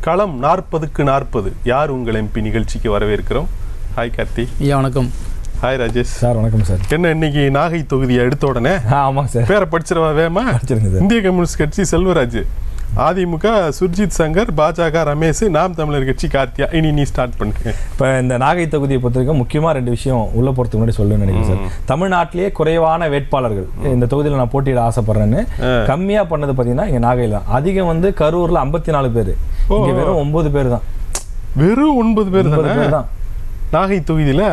களம் நாற்பதுக்கு நாற்பது யார் உங்கள் எம்பி நிகழ்ச்சிக்கு வரவேற்கிறோம் ஹாய் கார்த்தி ஐயா வணக்கம் ஹாய் ராஜேஷ் சார் வணக்கம் சார் என்ன இன்னைக்கு நாகை தொகுதியை எடுத்த உடனே ஆ, ஆமாங்க சார் பேரை படிச்சிடவா வேமா படிச்சிருங்க சார் இந்திய கம்யூனிஸ்ட் கட்சி செல்வராஜ் அதிமுக சுர்ஜித் சங்கர் பாஜக ரமேஷ் நாம் தமிழர் கட்சி கார்த்தியா இனி நீ ஸ்டார்ட் பண்ணுங்க இப்போ இந்த நாகை தொகுதியை பொறுத்த வரைக்கும் முக்கியமாக ரெண்டு விஷயம் உள்ள போகிறதுக்கு முன்னாடி சொல்லணும்னு நினைக்கிறேன் சார் தமிழ்நாட்டிலேயே குறைவான வேட்பாளர்கள் இந்த தொகுதியில் நான் போட்டியிட ஆசைப்படுறேன்னு கம்மியாக பண்ணது பார்த்தீங்கன்னா இங்கே நாகையில் தான் அதிகம் வந்து கரூரில் ஐம்பத்தி நாலு பேர் இங்கே வெறும் ஒன்பது பேர் தான் வெறும் ஒன்பது பேர் ஒன்பது தானே பேர் தான் நாகை தொகுதியில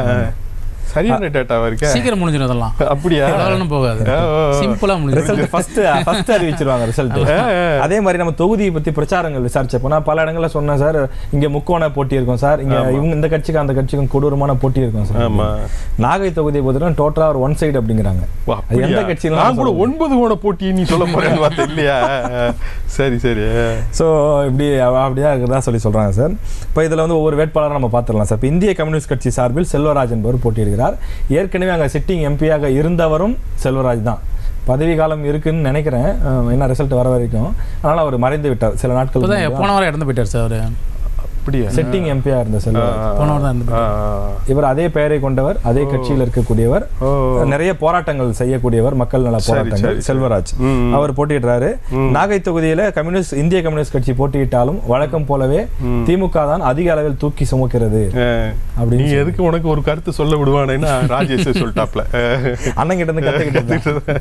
சரியான டேட்டாவா இருக்க சீக்கிரம் முடிஞ்சிடும் அதெல்லாம் அப்படியா கடகடன்னு போகாது ஆ, ஆ, ஆ. சிம்பிளா முடிஞ்சிடும் ரிசல்ட் ஃபர்ஸ்ட் ஃபர்ஸ்ட் அறிவிச்சிருவாங்க ரிசல்ட் அதே மாதிரி நம்ம தொகுதியை பத்தி பிரச்சாரங்கள் விசாரிச்சப்போ நான் பல இடங்கள்ல சொன்னேன் சார் இங்க முக்கோண போட்டி இருக்கும் சார் இங்க இவங்க இந்த கட்சிக்கு அந்த கட்சிக்கும் கொடூரமான போட்டி இருக்கும் சார் ஆமா நாகை தொகுதியை பொறுத்தவரை டோட்டலா ஒரு ஒன் சைடு அப்படிங்கிறாங்க ஓ, அது எந்த அப்படியா? கட்சியிலும் நான் கூட ஒன்பது கோண போட்டி நீ சொல்ல போறேன்னு பார்த்தேன் இல்லையா சரி சரி ஸோ இப்படி அவ- அப்படிதான் இருக்கிறதா சொல்லி சொல்றாங்க சார் இப்போ இதுல வந்து ஒவ்வொரு வேட்பாளரும் நம்ம பார்த்துடலாம் சார் இப்போ இந்திய கம்யூனிஸ்ட் கட்சி சார்பில் செல்வராஜ் என்பவர் போட்டியிடுகிறார் ஏற்கனவே அங்க சிட்டிங் எம்பியாக இருந்தவரும் செல்வராஜ் தான் பதவி காலம் இருக்குன்னு நினைக்கிறேன் அஹ் என்ன ரிசல்ட் வர வரைக்கும் அதனால அவர் மறைந்து விட்டார் சில நாட்கள் இப்போதான் முன்னாடி போன வாரம் இறந்து போயிட்டார் சார் அவரு அப்படியா செட்டிங் எம்பியா இருந்த செல்வராஜ் போன வாரம் தான் இறந்து ஆ, போயிட்டார். இவர் அதே பெயரை கொண்டவர் அதே கட்சியில் இருக்கக்கூடியவர் ஓ. நிறைய போராட்டங்கள் செய்யக்கூடியவர் மக்கள் நல சரி, போராட்டங்கள் சரி. செல்வராஜ் ம். அவர் போட்டியிடுறாரு நாகை தொகுதியில கம்யூனிஸ்ட் இந்திய கம்யூனிஸ்ட் கட்சி போட்டியிட்டாலும் வழக்கம் போலவே திமுக தான் அதிக அளவில் தூக்கி சுமக்கிறது ஆ. அப்படின்னு நீ எதுக்கு உனக்கு ஒரு கருத்து சொல்ல விடுவானேன்னா ராஜேஷ் சொல்லிட்டாப்ல அண்ணன் கிட்ட இருந்து கத்துக்கிட்டு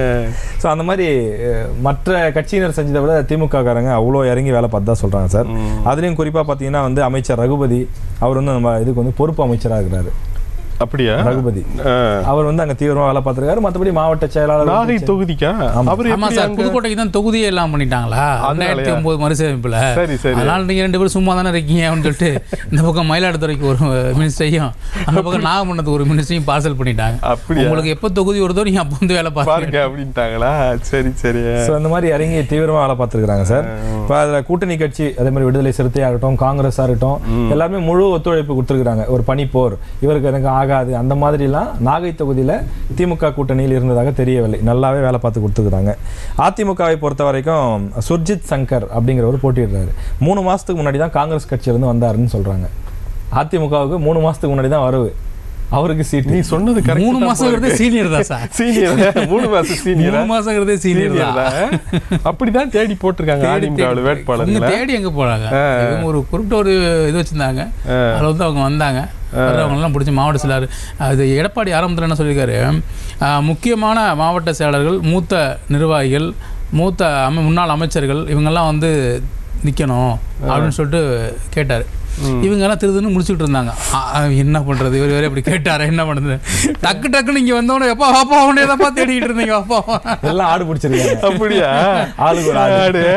ஸோ அந்த மாதிரி அஹ், மற்ற கட்சியினர் செஞ்சதை விட திமுக காரங்க அவ்வளோ இறங்கி வேலை பார்த்து தான் சொல்றாங்க சார் அதுலயும் குறிப்பா பார்த்தீங்கன்னா வந்து அமைச்சர் ரகுபதி அவர் வந்து நம்ம இதுக்கு வந்து பொறுப்பு அமைச்சராக இருக்கிறாரு அப்படியா ரகுபதி ஆ. அவர் வந்து அங்க தீவிரமா வேலை பார்த்திருக்காரு மற்றபடி மாவட்ட செயலாளர் நாகை தொகுதிக்கா அவர் ஆமா எப்படி சார் அங்க- புதுக்கோட்டைக்கு தான் தொகுதியே எல்லாம் பண்ணிட்டாங்களா ரெண்டாயிரத்தி ஒன்பது மறுசீரமைப்புல சரி, சரி. அதனால நீங்க ரெண்டு பேரும் சும்மா தானே இருக்கீங்க அப்படின்னு சொல்லிட்டு இந்த பக்கம் மயிலாடுதுறைக்கு ஒரு மினிஸ்டரையும் அந்த பக்கம் நாகப்பட்டினத்துக்கு ஒரு மினிஸ்டரையும் பார்சல் பண்ணிட்டாங்க அப்படியா? உங்களுக்கு எப்போ தொகுதி வருதோ நீங்க அப்போ வந்து வேலை பாருங்க பாருங்க அப்படின்ட்டாங்களா சரி சரி ஸோ அந்த மாதிரி இறங்கி தீவிரமா வேலை பார்த்துருக்காங்க சார் இப்போ அதில் கூட்டணி கட்சி அதே மாதிரி விடுதலை சிறுத்தை ஆகட்டும் காங்கிரஸாக இருக்கட்டும் எல்லாருமே முழு ஒத்துழைப்பு கொடுத்துருக்காங்க ஒரு பனிப்போர் இவருக்கு எனக்கு ஆகாது அந்த மாதிரிலாம் நாகை தொகுதியில் திமுக கூட்டணியில் இருந்ததாக தெரியவில்லை நல்லாவே வேலை பார்த்து கொடுத்துருக்காங்க அதிமுகவை பொறுத்த வரைக்கும் சுர்ஜித் சங்கர் அப்படிங்கிறவர் போட்டியிடுறாரு மூணு மாசத்துக்கு முன்னாடி தான் காங்கிரஸ் கட்சியிலிருந்து வந்தாருன்னு சொல்றாங்க அதிமுகவுக்கு மூணு மாசத்துக்கு முன்னாடி தான் வரவு அவருக்கு சீட் நீ சொன்னது கரெக்ட் மூணு மாசங்கிறதே சீனியர் தான் சார் சீனியர் மூணு மாசம் சீனியர் மூணு மாசங்கிறதே சீனியர் தான் அப்படிதான் தேடி போட்டிருக்காங்க தேடி அதிமுக தேடி- இவங்க வேட்பாளர்களை தேடி எங்க போறாங்க இவங்க ஒரு குறிப்பிட்ட ஒரு இது வச்சிருந்தாங்க அதுல வந்து அவங்க வந்தாங்க அவங்க எல்லாம் பிடிச்சி மாவட்ட செயலாளர் அது எடப்பாடி ஆரம்பத்தில் என்ன சொல்லியிருக்காரு ஆஹ், முக்கியமான மாவட்ட செயலாளர்கள் மூத்த நிர்வாகிகள் மூத்த அமை முன்னாள் அமைச்சர்கள் இவங்கெல்லாம் வந்து நிக்கணும் அப்படின்னு சொல்லிட்டு கேட்டார் இவங்க எல்லாம் திருதுன்னு முடிச்சுட்டு இருந்தாங்க ஆ, ஆ, என்ன பண்றது இவர் வேற இப்படி கேட்டாரு என்ன பண்றது டக்கு டக்குன்னு இங்க வந்தோடனே எப்பா வாப்பா உடனே தான் தேடிக்கிட்டு இருந்தீங்க வாப்பா எல்லாம் ஆடு பிடிச்சிருக்காங்க அப்படியா ஆளுக்கு ஒரு ஆடு. ஆடு.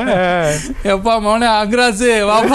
எப்பா மவனே அக்ராசு வாப்பா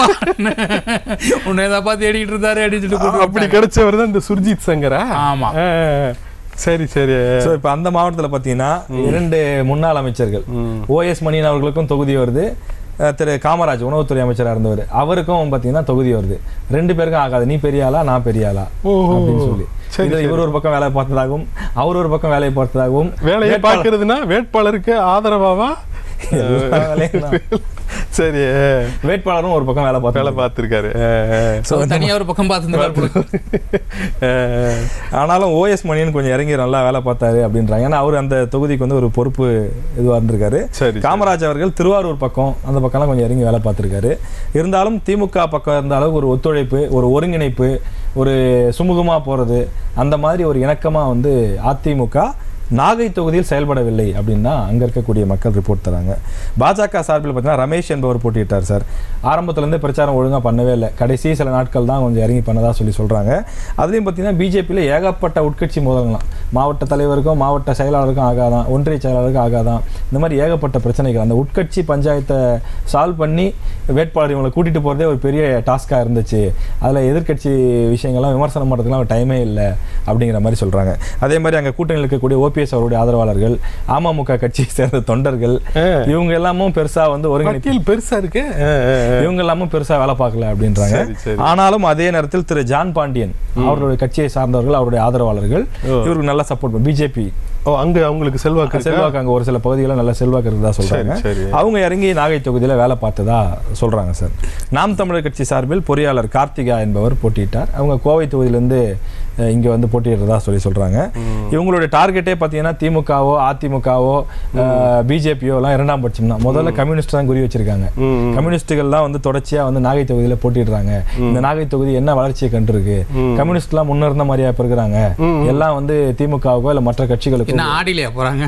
உன்னை ஏதாப்பா தேடிட்டு இருந்தாரு அப்படின்னு சொல்லி கூப்பிட்டு அப்படி கிடைச்சவர் தான் இந்த சுர்ஜித் சங்கரா ஆமா. ஆ, சரி சரி ஸோ இப்போ அந்த மாவட்டத்தில் பார்த்தீங்கன்னா இரண்டு முன்னாள் அமைச்சர்கள் ஓஎஸ் மணியன் அவர்களுக்கும் தொகுதி வருது அஹ் திரு காமராஜ் உணவுத்துறை அமைச்சராக இருந்தவர் அவருக்கும் பார்த்தீங்கன்னா தொகுதி வருது ரெண்டு பேருக்கும் ஆகாது நீ பெரிய ஆளா நான் பெரிய ஆளா ஓஹோ. அப்படின்னு சொல்லி சரி, இதுல இவர் ஒரு பக்கம் வேலையை பார்த்ததாகவும் அவர் ஒரு பக்கம் வேலையை பார்த்ததாகவும் வேலையை வேட்பாளர் பார்க்கறதுனா வேட்பாளருக்கு ஆதரவாவா எல்லா வேலையும் தான். சரி வேட்பாளரும் ஒரு பக்கம் வேலை வேலை பார்த்தாலும் பார்த்திருக்காரு ஆ, So, தனியா ஒரு பக்கம் பார்த்து ஆ. ஆனாலும் ஓஎஸ் மணியன் கொஞ்சம் இறங்கி நல்லா வேலை பார்த்தாரு அப்படின்றாங்க ஏன்னா அவர் அந்த தொகுதிக்கு வந்து ஒரு பொறுப்பு இதுவாக இருந்திருக்காரு சரி காமராஜ் அவர்கள் திருவாரூர் பக்கம் அந்த பக்கம்லாம் கொஞ்சம் இறங்கி வேலை பார்த்துருக்காரு இருந்தாலும் திமுக பக்கம் இருந்த அளவுக்கு ஒரு ஒத்துழைப்பு ஒரு ஒருங்கிணைப்பு ஒரு சுமூகமாக போகிறது அந்த மாதிரி ஒரு இணக்கமாக வந்து அதிமுக நாகை தொகுதியில் செயல்படவில்லை அப்படின்னு தான் அங்கே இருக்கக்கூடிய மக்கள் ரிப்போர்ட் தராங்க பாஜக சார்பில் பார்த்தீங்கன்னா ரமேஷ் என்பவர் போட்டியிட்டார் சார் ஆரம்பத்துலேருந்து பிரச்சாரம் ஒழுங்காக பண்ணவே இல்லை கடைசி சில நாட்கள் தான் கொஞ்சம் இறங்கி பண்ணதா சொல்லி சொல்கிறாங்க அதுலேயும் பார்த்தீங்கன்னா பிஜேபியில் ஏகப்பட்ட உட்கட்சி மோதல்களாம் மாவட்ட தலைவருக்கும் மாவட்ட செயலாளருக்கும் ஆகாதான் ஒன்றிய செயலாளருக்கும் ஆகாதான் இந்த மாதிரி ஏகப்பட்ட பிரச்சனைகள் அந்த உட்கட்சி பஞ்சாயத்தை சால்வ் பண்ணி வேட்பாளர் இவங்களை கூட்டிகிட்டு போகிறதே ஒரு பெரிய டாஸ்காக இருந்துச்சு அதில் எதிர்க்கட்சி விஷயங்கள்லாம் விமர்சனம் பண்ணுறதுக்குலாம் டைமே இல்லை அப்படிங்கிற மாதிரி சொல்கிறாங்க அதே மாதிரி அங்கே கூட்டணியில் இருக்கக்கூடிய ஓபிஎஸ் அவருடைய ஆதரவாளர்கள் அமமுக கட்சியை சேர்ந்த தொண்டர்கள் இவங்க எல்லாமும் பெருசாக வந்து ஒருங்கிணைப்பு பட்டியல் பெருசா இருக்கு ஆ, ஆ, ஆ. இவங்க எல்லாமும் பெருசா வேலை பார்க்கல அப்படின்றாங்க சரி, சரி. ஆனாலும் அதே நேரத்தில் திரு ஜான் பாண்டியன் அவருடைய கட்சியை சார்ந்தவர்கள் அவருடைய ஆதரவாளர்கள் இவருக்கு நல்லா சப்போர்ட் பிஜேபி ஓ அங்க அவங்களுக்கு செல்வாக்கு இருக்கா? செல்வாக்கு அங்க ஒரு சில பகுதிகளில் நல்ல செல்வாக்கு இருக்கிறதா சொல்றாங்க சரி. அவங்க இறங்கி நாகை தொகுதியில வேலை பார்த்ததா சொல்றாங்க சார் நாம் தமிழர் கட்சி சார்பில் பொறியாளர் கார்த்திகா என்பவர் போட்டியிட்டார் அவங்க கோவை தொகுதியிலேருந்து அஹ், இங்க வந்து போட்டியிடுறதா சொல்லி சொல்றாங்க இவங்களுடைய டார்கெட்டே பார்த்தீங்கன்னா திமுகவோ அதிமுகவோ பிஜேபியோ எல்லாம் இரண்டாம் பட்சம் தான் முதல்ல கம்யூனிஸ்ட் தான் குறி வச்சிருக்காங்க ம். கம்யூனிஸ்டுகள்லாம் வந்து தொடர்ச்சியா வந்து நாகை தொகுதியில போட்டிடுறாங்க இந்த நாகை தொகுதி என்ன வளர்ச்சியை கண்டிருக்கு கம்யூனிஸ்ட்லாம் முன்னிருந்த மாதிரியா இப்ப இருக்கிறாங்க எல்லாம் வந்து திமுகவுக்கோ இல்ல மற்ற கட்சிகளுக்கோ என்ன ஆடிலையா போறாங்க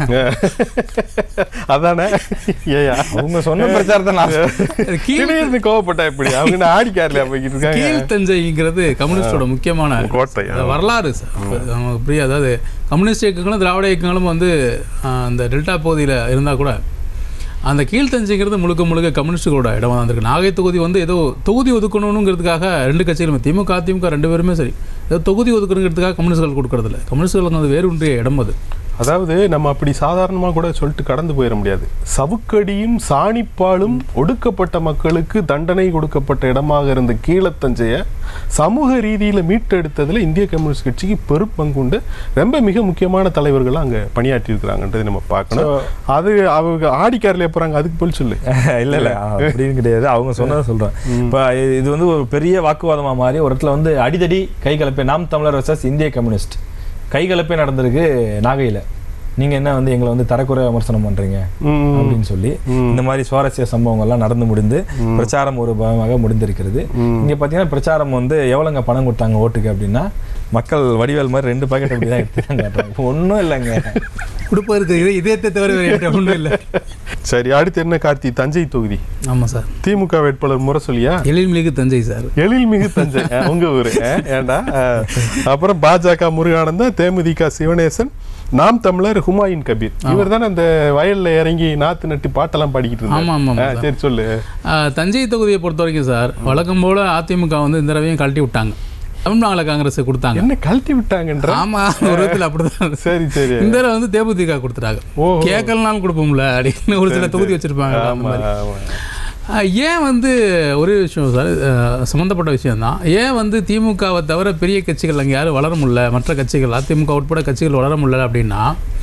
அதானே ஏயா அவங்க சொன்ன பிரச்சாரத்தை நான் அது கீழ் திடீர்னு கோவப்பட்டா இப்படி அவங்க என்ன ஆடிக்காரில் போய்கிட்டு இருக்காங்க கீழ் தஞ்சைங்கிறது கம்யூனிஸ்டோட முக்கியமான கோட்டை அது வரலாறு சார் நமக்கு புரியாது அதாவது கம்யூனிஸ்ட் இயக்கங்களும் திராவிட இயக்கங்களும் வந்து ஆஹ், அந்த டெல்டா பகுதியில் இருந்தால் கூட அந்த கீழ்த்தஞ்சைங்கிறது முழுக்க முழுக்க கம்யூனிஸ்டுகளோட இடமா தான் இருக்கு நாகை தொகுதி வந்து ஏதோ தொகுதி ஒதுக்கணுங்கிறதுக்காக ரெண்டு கட்சிகளும் திமுக அதிமுக ரெண்டு பேருமே சரி ஏதோ தொகுதி ஒதுக்கணுங்கிறதுக்காக கம்யூனிஸ்ட்கள் கொடுக்கறதில்ல கம்யூனிஸ்ட்களுக்கு அது வேறு ஒன்றிய இடம் அது அதாவது நம்ம அப்படி சாதாரணமாக கூட சொல்லிட்டு கடந்து போயிட முடியாது சவுக்கடியும் சாணிப்பாலும் ஒடுக்கப்பட்ட மக்களுக்கு தண்டனை கொடுக்கப்பட்ட இடமாக இருந்த கீழத்தஞ்சைய சமூக ரீதியில் மீட்டெடுத்ததில் இந்திய கம்யூனிஸ்ட் கட்சிக்கு பெரும் பங்குண்டு ரொம்ப மிக முக்கியமான தலைவர்கள் அங்கே பணியாற்றி இருக்கிறாங்கன்றது நம்ம பார்க்கணும் அது அவங்க ஆடிக்காரில் போகிறாங்க அதுக்கு போல் சொல்லு இல்ல இல்ல அப்படின்னு கிடையாது அவங்க சொன்னதை சொல்றேன் இப்ப இது வந்து ஒரு பெரிய வாக்குவாதமா மாறி ஒரு இடத்துல வந்து அடிதடி கைகலப்பை நாம் தமிழர் வர்சஸ் இந்திய கம்யூனிஸ்ட் கைகலப்பே நடந்திருக்கு நாகையில நீங்க என்ன வந்து எங்களை வந்து தரக்குறை விமர்சனம் பண்றீங்க ம். அப்படின்னு சொல்லி இந்த மாதிரி சுவாரஸ்ய சம்பவங்கள்லாம் நடந்து முடிந்து பிரச்சாரம் ஒரு பாகமாக முடிந்திருக்கிறது இங்க பாத்தீங்கன்னா பிரச்சாரம் வந்து எவ்வளவுங்க பணம் கொடுத்தாங்க ஓட்டுக்கு அப்படின்னா மக்கள் வடிவேல் மாதிரி ரெண்டு பாக்கெட் அப்படி தான் எடுத்துக்காங்க ஒன்றும் இல்லைங்க கொடுப்பதற்கு இது இதயத்தை தவிர வேறு என்கிட்ட ஒன்றும் இல்லை சரி அடுத்து என்ன கார்த்தி தஞ்சை தொகுதி ஆமாம் சார் திமுக வேட்பாளர் முரசொலியா எழில்மிகு தஞ்சை சார் எழில்மிகு தஞ்சை அஹ், உங்க ஊரு அஹ், ஏன்டா அஹ், அப்புறம் பாஜக முருகானந்தம் தேமுதிக சிவனேசன் நாம் தமிழர் ஹுமாயூன் கபீர் இவர் தானே அந்த வயல்ல இறங்கி நாத்து நட்டு பாட்டெல்லாம் பாடிக்கிட்டு ஆமா, ஆமா, இருந்தார் ஆமா, அஹ், சரி சொல்லு ஆஹ், தஞ்சை தொகுதியை பொறுத்த வரைக்கும் சார் வழக்கம் போல அதிமுக வந்து இந்த தடவையும் கழட்டி விட்டாங்க தமிழ் மாநில காங்கிரஸ் கொடுத்தாங்க என்ன கழட்டி விட்டாங்கன்ற ஆமா ஒரு விதத்தில் அப்படிதான் சரி சரி இந்த தடவை வந்து தேமுதிக கொடுத்துட்டாங்க ஓ. கேட்கலனாலும் கொடுப்போம்ல அப்படின்னு ஒரு சில தொகுதி வச்சிருப்பாங்க அந்த ஆமா, மாதிரி ஆமா. ஆஹ், ஏன் வந்து ஒரே விஷயம் சார் ஆஹ், சம்மந்தப்பட்ட விஷயம் தான் ஏன் வந்து திமுகவை தவிர பெரிய கட்சிகள் அங்கே யாரும் வளர முடியல மற்ற கட்சிகள் அதிமுக உட்பட கட்சிகள் வளர முடியல அப்படின்னா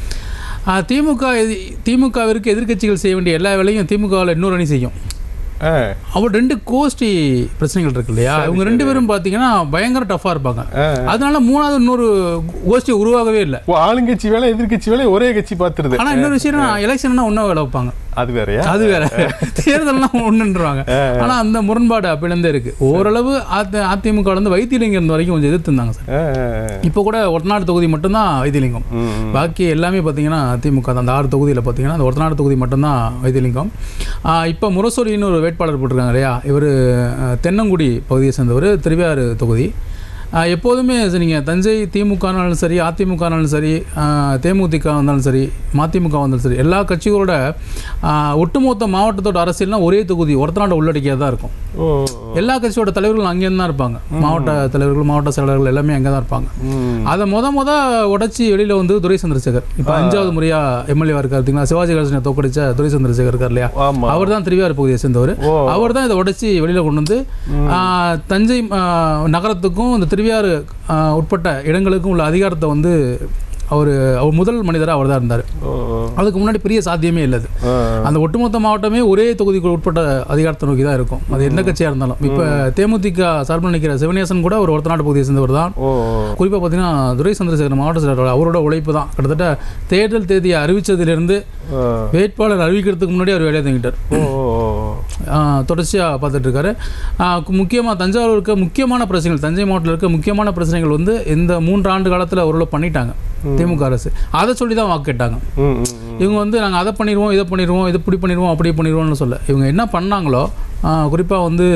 ஆஹ், திமுக எதி- திமுகவிற்கு எதிர்க்கட்சிகள் செய்ய வேண்டிய எல்லா வேலையும் திமுகவில் இன்னொரு அணி செய்யும் அஹ், அவர் ரெண்டு கோஷ்டி பிரச்சனைகள் இருக்கு இல்லையா இவங்க ரெண்டு பேரும் பார்த்தீங்கன்னா பயங்கர டஃப்பாக இருப்பாங்க அதனால மூணாவது இன்னொரு கோஷ்டி உருவாகவே இல்லை ஓ ஆளுங்கட்சி வேலை எதிர்க்கட்சி வேலை ஒரே கட்சி பார்த்துருது ஆனால் இன்னொரு விஷயம் எலெக்ஷன்னா ஒன்றா வேலை வைப்பாங்க அது வேறயா அது வேற தேர்தல்லாம் ஒன்றுன்றாங்க ஆனா அந்த முரண்பாடு அப்பையிலேருந்தே இருக்கு ஓரளவு அதி அதிமுக வந்து வைத்தியலிங்கம் இருந்த வரைக்கும் கொஞ்சம் எதிர்த்து இருந்தாங்க சார் அஹ், அஹ், இப்போ கூட ஒட்டநாடு தொகுதி மட்டும்தான் வைத்தியலிங்கம் ம், ம். பாக்கி எல்லாமே பார்த்தீங்கன்னா அதிமுக தான் அந்த ஆறு தொகுதியில் பார்த்தீங்கன்னா அந்த ஒட்டநாடு தொகுதி மட்டும்தான் வைத்தியலிங்கம் ஆஹ் இப்போ முரசொலின்னு ஒரு வேட்பாளர் போட்டிருக்காங்க இல்லையா இவர் தென்னங்குடி பகுதியை சேர்ந்தவர் திருவையாறு தொகுதி ஆஹ் எப்போதுமே நீங்கள் தஞ்சை திமுகனாலும் சரி அதிமுகனாலும் சரி ஆஹ் தேமுதிக வந்தாலும் சரி மதிமுக வந்தாலும் சரி எல்லா கட்சிகளோட ஆஹ் ஒட்டுமொத்த மாவட்டத்தோட அரசியல்னா ஒரே தொகுதி ஒருத்தநாடு உள்ளடக்கியாக தான் இருக்கும் ஓ எல்லா கட்சியோட தலைவர்களும் அங்கேருந்து தான் இருப்பாங்க மாவட்ட தலைவர்கள் மாவட்ட செயலாளர்கள் எல்லாமே அங்கே தான் இருப்பாங்க ம். அதை முத முத உடைச்சி வெளியில் வந்து துரை சந்திரசேகர் இப்போ அஞ்சாவது முறையா எம்எல்ஏவா இருக்காரு பார்த்தீங்களா சிவாஜி கணேசனை தோக்கடிச்ச துரை சந்திரசேகர் இருக்கார் இல்லையா ஆமா அவர் தான் திருவியாறு பகுதியை சேர்ந்தவர் ஓ. அவர் தான் இதை உடைச்சி வெளியில் கொண்டு வந்து ஆ, தஞ்சை ஆ, நகரத்துக்கும் இந்த திருவியாறு ஆ, உட்பட்ட இடங்களுக்கும் உள்ள அதிகாரத்தை வந்து அவர் அவர் முதல் மனிதராக அவர் தான் இருந்தார் ஓ ஓ. அதுக்கு முன்னாடி பெரிய சாத்தியமே இல்லை அது ஆ. அந்த ஒட்டுமொத்த மாவட்டமே ஒரே தொகுதிக்கு உட்பட்ட அதிகாரத்தை நோக்கி தான் இருக்கும் அது எந்த கட்சியாக இருந்தாலும் இப்போ தேமுதிக சார்பில் நிற்கிற சிவனேசன் கூட ஒரு ஒருத்தநாடு பகுதியை சேர்ந்தவர் தான் ஓ ஓ. குறிப்பாக பார்த்தீங்கன்னா துரை சந்திரசேகர் மாவட்ட செயலாளர் அவரோட உழைப்பு தான் கிட்டத்தட்ட தேர்தல் தேதியை அறிவித்ததிலிருந்து ஆ. வேட்பாளர் அறிவிக்கிறதுக்கு முன்னாடி அவர் வேலையை தங்கிட்டார் ஓ ஓ ஓ. தொடர்ச்சியாக பார்த்துட்டு இருக்காரு முக்கியமாக தஞ்சாவூர் இருக்க முக்கியமான பிரச்சனைகள் தஞ்சை மாவட்டத்தில் இருக்க முக்கியமான பிரச்சனைகள் வந்து இந்த மூன்று ஆண்டு காலத்தில் ஓரளவு பண்ணிட்டாங்க திமுக அரசு அதை சொல்லி தான் வாக்கு கேட்டாங்க ம், ம், ம். இவங்க வந்து நாங்கள் அதை பண்ணிடுவோம் இதை பண்ணிடுவோம் இது இப்படி பண்ணிடுவோம் அப்படி பண்ணிடுவோம்னு சொல்ல இவங்க என்ன பண்ணாங்களோ குறிப்பாக வந்து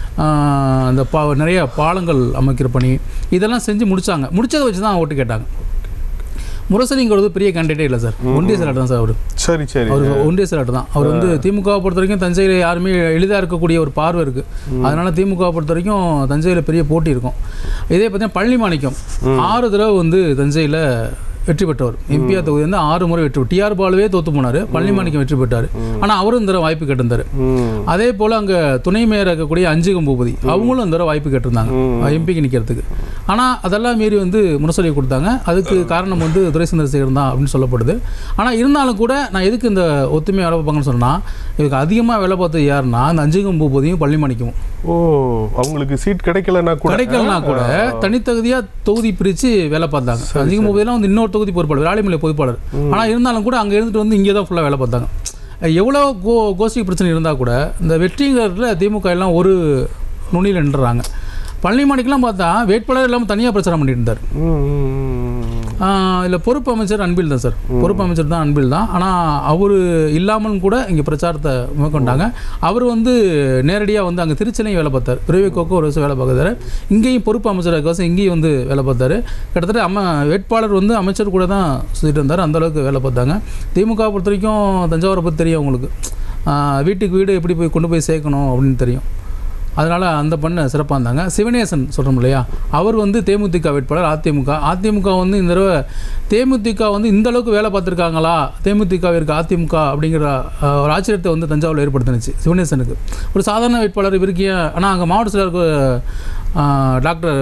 ஆஹ், அந்த பா நிறைய பாலங்கள் அமைக்கிற பணி இதெல்லாம் செஞ்சு முடிச்சாங்க முடிச்சதை வச்சு தான் ஓட்டு கேட்டாங்க முரசலிங்கிறது பெரிய கேண்டிடேட் இல்லை சார் ஒன்றிய செயலாளர் தான் சார் அவர் சரி சரி அவர் ஒன்றிய செயலாளர் தான் அவர் வந்து திமுகவை பொறுத்த வரைக்கும் தஞ்சையில் யாருமே எளிதாக இருக்கக்கூடிய ஒரு பார்வை இருக்குது அதனால திமுகவை பொறுத்த வரைக்கும் தஞ்சையில் பெரிய போட்டி இருக்கும் இதே பார்த்தீங்கன்னா பழனி மாணிக்கம் ஆறு தடவை வந்து தஞ்சையில் வெற்றி பெற்றவர் எம்பிஆர் தொகுதி வந்து ஆறு முறை வெற்றி டிஆர் பாலுவே தோத்து போனார் பழனிமாணிக்கம் வெற்றி பெற்றார் ஆனால் அவரும் இந்த தடவை வாய்ப்பு கேட்டிருந்தார் ம். அதே போல் அங்கே துணை மேயர் இருக்கக்கூடிய அஞ்சுகம் பூபதி அவங்களும் இந்த தடவை வாய்ப்பு கேட்டிருந்தாங்க எம்பிக்கு நிற்கிறதுக்கு ஆனால் அதெல்லாம் மீறி வந்து முரசொலி கொடுத்தாங்க அதுக்கு காரணம் வந்து துரை சந்திரசேகரன் தான் அப்படின்னு சொல்லப்படுது ஆனால் இருந்தாலும் கூட நான் எதுக்கு இந்த ஒத்துமை வேலை பார்ப்பாங்கன்னு சொன்னால் இதுக்கு அதிகமாக வேலை பார்த்தது யாருன்னா அந்த அஞ்சுகம் பூபதியும் பள்ளிமணிக்கும் ஓ அவங்களுக்கு சீட் கிடைக்கலன்னா கூட கிடைக்கலனா கூட தனித்தகுதியாக தொகுதி பிரித்து வேலை பார்த்தாங்க அஞ்சுகம் பூபதியெல்லாம் வந்து இன்னொரு தொகுதி பொறுப்பாளர் வேலைமலை பொறுப்பாளர் ஆனால் இருந்தாலும் கூட அங்கே இருந்துட்டு வந்து இங்கே தான் ஃபுல்லாக வேலை பார்த்தாங்க எவ்வளோ கோ கோஷ்டி பிரச்சனை இருந்தால் கூட இந்த வெற்றிங்கிறதுல திமுக எல்லாம் ஒரு நுனியில் நின்றுறாங்க பழனிமணிக்கெல்லாம் பார்த்தா வேட்பாளர் இல்லாமல் தனியாக பிரச்சாரம் பண்ணிட்டு இருந்தார் ம், ம், ம், ம். இதில் பொறுப்பு அமைச்சர் அன்பில் தான் சார் பொறுப்பு அமைச்சர் தான் அன்பில் தான் ஆனால் அவர் இல்லாமலும் கூட இங்கே பிரச்சாரத்தை மேற்கொண்டாங்க அவர் வந்து நேரடியாக வந்து அங்கே திருச்சிலையும் வேலை பார்த்தார் பிரிவிக்கோக்கும் ஒரு வருஷம் வேலை பார்க்குறாரு இங்கேயும் பொறுப்பு அமைச்சர் கோசம் இங்கேயும் வந்து வேலை பார்த்தாரு கிட்டத்தட்ட அம்மா வேட்பாளர் வந்து அமைச்சர் கூட தான் சுற்றிட்டு இருந்தார் அந்த அளவுக்கு வேலை பார்த்தாங்க திமுக பொறுத்த வரைக்கும் தஞ்சாவூரை பற்றி தெரியும் அவங்களுக்கு ஆஹ் வீட்டுக்கு வீடு எப்படி போய் கொண்டு போய் சேர்க்கணும் அப்படின்னு தெரியும் அதனால் அந்த பண்ண சிறப்பாக இருந்தாங்க சிவனேசன் சொல்கிறோம் இல்லையா அவர் வந்து தேமுதிக வேட்பாளர் அதிமுக அதிமுக வந்து இந்த தடவை தேமுதிக வந்து இந்த அளவுக்கு வேலை பார்த்துருக்காங்களா தேமுதிகவிற்கு அதிமுக அப்படிங்கிற அஹ், ஒரு ஆச்சரியத்தை வந்து தஞ்சாவூரில் ஏற்படுத்தினுச்சு சிவனேசனுக்கு ஒரு சாதாரண வேட்பாளர் இவருக்கு ஏன் ஆனால் அங்கே மாவட்ட செயலருக்கு அஹ், டாக்டர்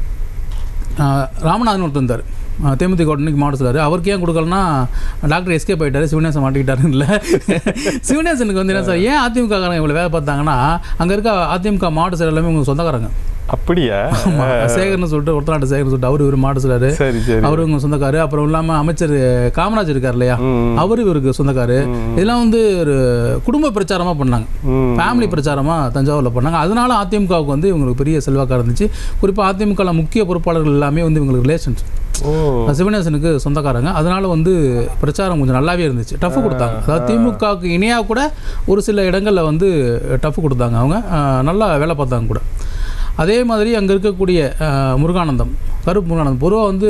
அஹ், ராமநாதன் ஒருத்தர் இருந்தார் அஹ், தேமுதிக இன்னைக்கு மாவட்ட செயலர் அவருக்கு ஏன் கொடுக்கலன்னா டாக்டர் எஸ்கே போயிட்டாரு சிவனேசன் மாட்டிக்கிட்டாருன்னு இல்லை சிவனேசனுக்கு வந்து என்ன சார் ஏன் அதிமுக காரங்க இவ்வளோ வேலை பார்த்தாங்கன்னா அங்கே இருக்க அதிமுக மாவட்ட செயலர் எல்லாமே உங்க சொந்தக்காரங்க அப்படியா ஆமா, சேகர்னு சொல்லிட்டு ஒருத்தநாட்டு சேகர்னு சொல்லிட்டு அவரு இவர் மாவட்ட செயலர் சரி சரி அவரு இவங்க சொந்தக்காரு அப்புறம் இல்லாமல் அமைச்சர் காமராஜ் இருக்கார் இல்லையா ம். அவரு இவருக்கு சொந்தக்காரு இதெல்லாம் வந்து ஒரு குடும்ப பிரச்சாரமாக பண்ணாங்க ம். ஃபேமிலி பிரச்சாரமாக தஞ்சாவூரில் பண்ணாங்க அதனால அதிமுகவுக்கு வந்து இவங்களுக்கு பெரிய செல்வாக்காக இருந்துச்சு குறிப்பாக அதிமுக முக்கிய பொறுப்பாளர்கள் எல்லாமே வந்து இவங்களுக்கு ரிலேஷன்ஸ் ஓ சிவனேசனுக்கு சொந்தக்காரங்க அதனால வந்து பிரச்சாரம் கொஞ்சம் நல்லாவே இருந்துச்சு டஃப் கொடுத்தாங்க அதாவது திமுகவுக்கு இணையாக கூட ஒரு சில இடங்களில் வந்து டஃப் கொடுத்தாங்க அவங்க அஹ், நல்லா வேலை பார்த்தாங்க கூட அதே மாதிரி அங்கே இருக்கக்கூடிய அஹ், முருகானந்தம் கருப்பு முருகானந்தம் பொதுவாக வந்து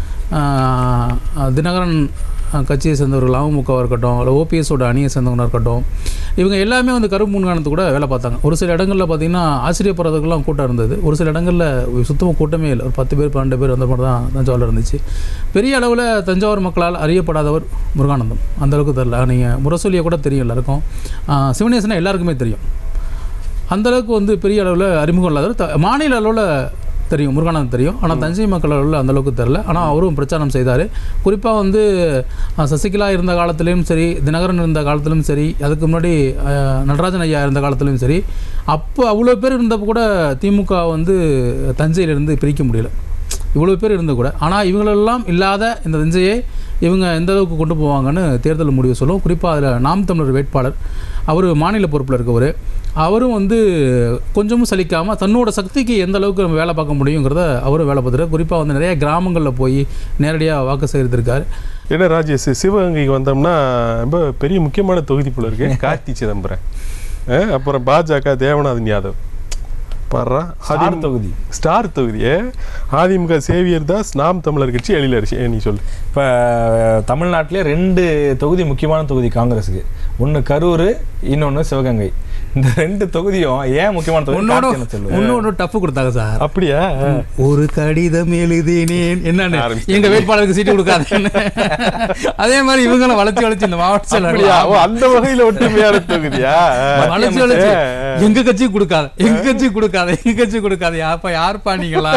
அஹ், தினகரன் அஹ், கட்சியை சேர்ந்தவர்கள் அமமுகவாக இருக்கட்டும் இல்லை ஓபிஎஸோட அணியை சேர்ந்தவங்களாக இருக்கட்டும் இவங்க எல்லாமே வந்து கருப்பு முன்காணத்து கூட வேலை பார்த்தாங்க ஒரு சில இடங்களில் பார்த்தீங்கன்னா ஆச்சரியப்படுறதுக்கெல்லாம் கூட்டம் இருந்தது ஒரு சில இடங்களில் சுத்தமாக கூட்டமே இல்லை ஒரு பத்து பேர் பன்னெண்டு பேர் அந்த மாதிரி தான் தஞ்சாவூரில் இருந்துச்சு பெரிய அளவில் தஞ்சாவூர் மக்களால் அறியப்படாதவர் முருகானந்தம் அந்த அளவுக்கு தெரில நீங்கள் முரசொலியை கூட தெரியும் எல்லாருக்கும் ஆஹ் சிவனேசனா எல்லாருக்குமே தெரியும் அந்த அளவுக்கு வந்து பெரிய அளவில் அறிமுகம் இல்லாதவர் த- மாநில அளவில் தெரியும் முருகானந்தம் தெரியும் ஆனால் தஞ்சை மக்கள் அளவில் அந்த அளவுக்கு தெரில ஆனால் அவரும் பிரச்சாரம் செய்தார் குறிப்பாக வந்து அஹ், சசிகலா இருந்த காலத்துலேயும் சரி தினகரன் இருந்த காலத்திலும் சரி அதுக்கு முன்னாடி அஹ், நடராஜன் ஐயா இருந்த காலத்துலேயும் சரி அப்போ அவ்வளோ பேர் இருந்தப்போ கூட திமுக வந்து தஞ்சையிலிருந்து பிரிக்க முடியல இவ்வளோ பேர் இருந்து கூட ஆனால் இவங்களெல்லாம் இல்லாத இந்த தஞ்சையை இவங்க எந்த அளவுக்கு கொண்டு போவாங்கன்னு தேர்தல் முடிவு சொல்லும் குறிப்பாக அதில் நாம் தமிழர் வேட்பாளர் அவர் மாநில பொறுப்பில் இருக்கவர் அவரும் வந்து கொஞ்சமும் சலிக்காமல் தன்னோட சக்திக்கு எந்த அளவுக்கு நம்ம வேலை பார்க்க முடியுங்கிறத அவரும் வேலை பார்த்துரு குறிப்பாக வந்து நிறைய கிராமங்களில் போய் நேரடியாக வாக்கு சேகரித்திருக்காரு என்ன ராஜேஷ் சிவகங்கைக்கு வந்தோம்னா ரொம்ப பெரிய முக்கியமான தொகுதி போல இருக்கு கார்த்தி சிதம்பரம் அஹ், அப்புறம் பாஜக தேவநாதன் யாதவ் பாடுறா ஸ்டார் தொகுதி ஸ்டார் தொகுதியே அதிமுக சேவியர் தாஸ் நாம் தமிழர் கட்சி எழிலரசி நீ சொல்லு இப்போ தமிழ்நாட்டிலே ரெண்டு தொகுதி முக்கியமான தொகுதி காங்கிரஸுக்கு ஒன்று கரூர் இன்னொன்று சிவகங்கை இந்த ரெண்டு தொகுதியும் ஏன் முக்கியமான தொகுதி உன்னோட கார்த்தி என்ன சொல்லுவேன் இன்னொன்று டஃப் கொடுத்தாங்க சார் அப்படியா ஒரு கடிதம் எழுதினேன் என்னன்னு ஆரம்பிச்சிட்டாங்க. எங்க வேட்பாளருக்கு சீட்டு கொடுக்காதுன்னு அதே மாதிரி இவங்களும் வளர்ச்சி வளர்ச்சி இந்த மாவட்ட அப்படியா செயலர் ஓ அந்த வகையில ஒற்றுமையான தொகுதியா வளர்ச்சி வளர்ச்சி எங்க கட்சி கொடுக்காத எங்க கட்சி கொடுக்காத எங்க கட்சி கொடுக்காத யாப்பா யாருப்பா நீங்களா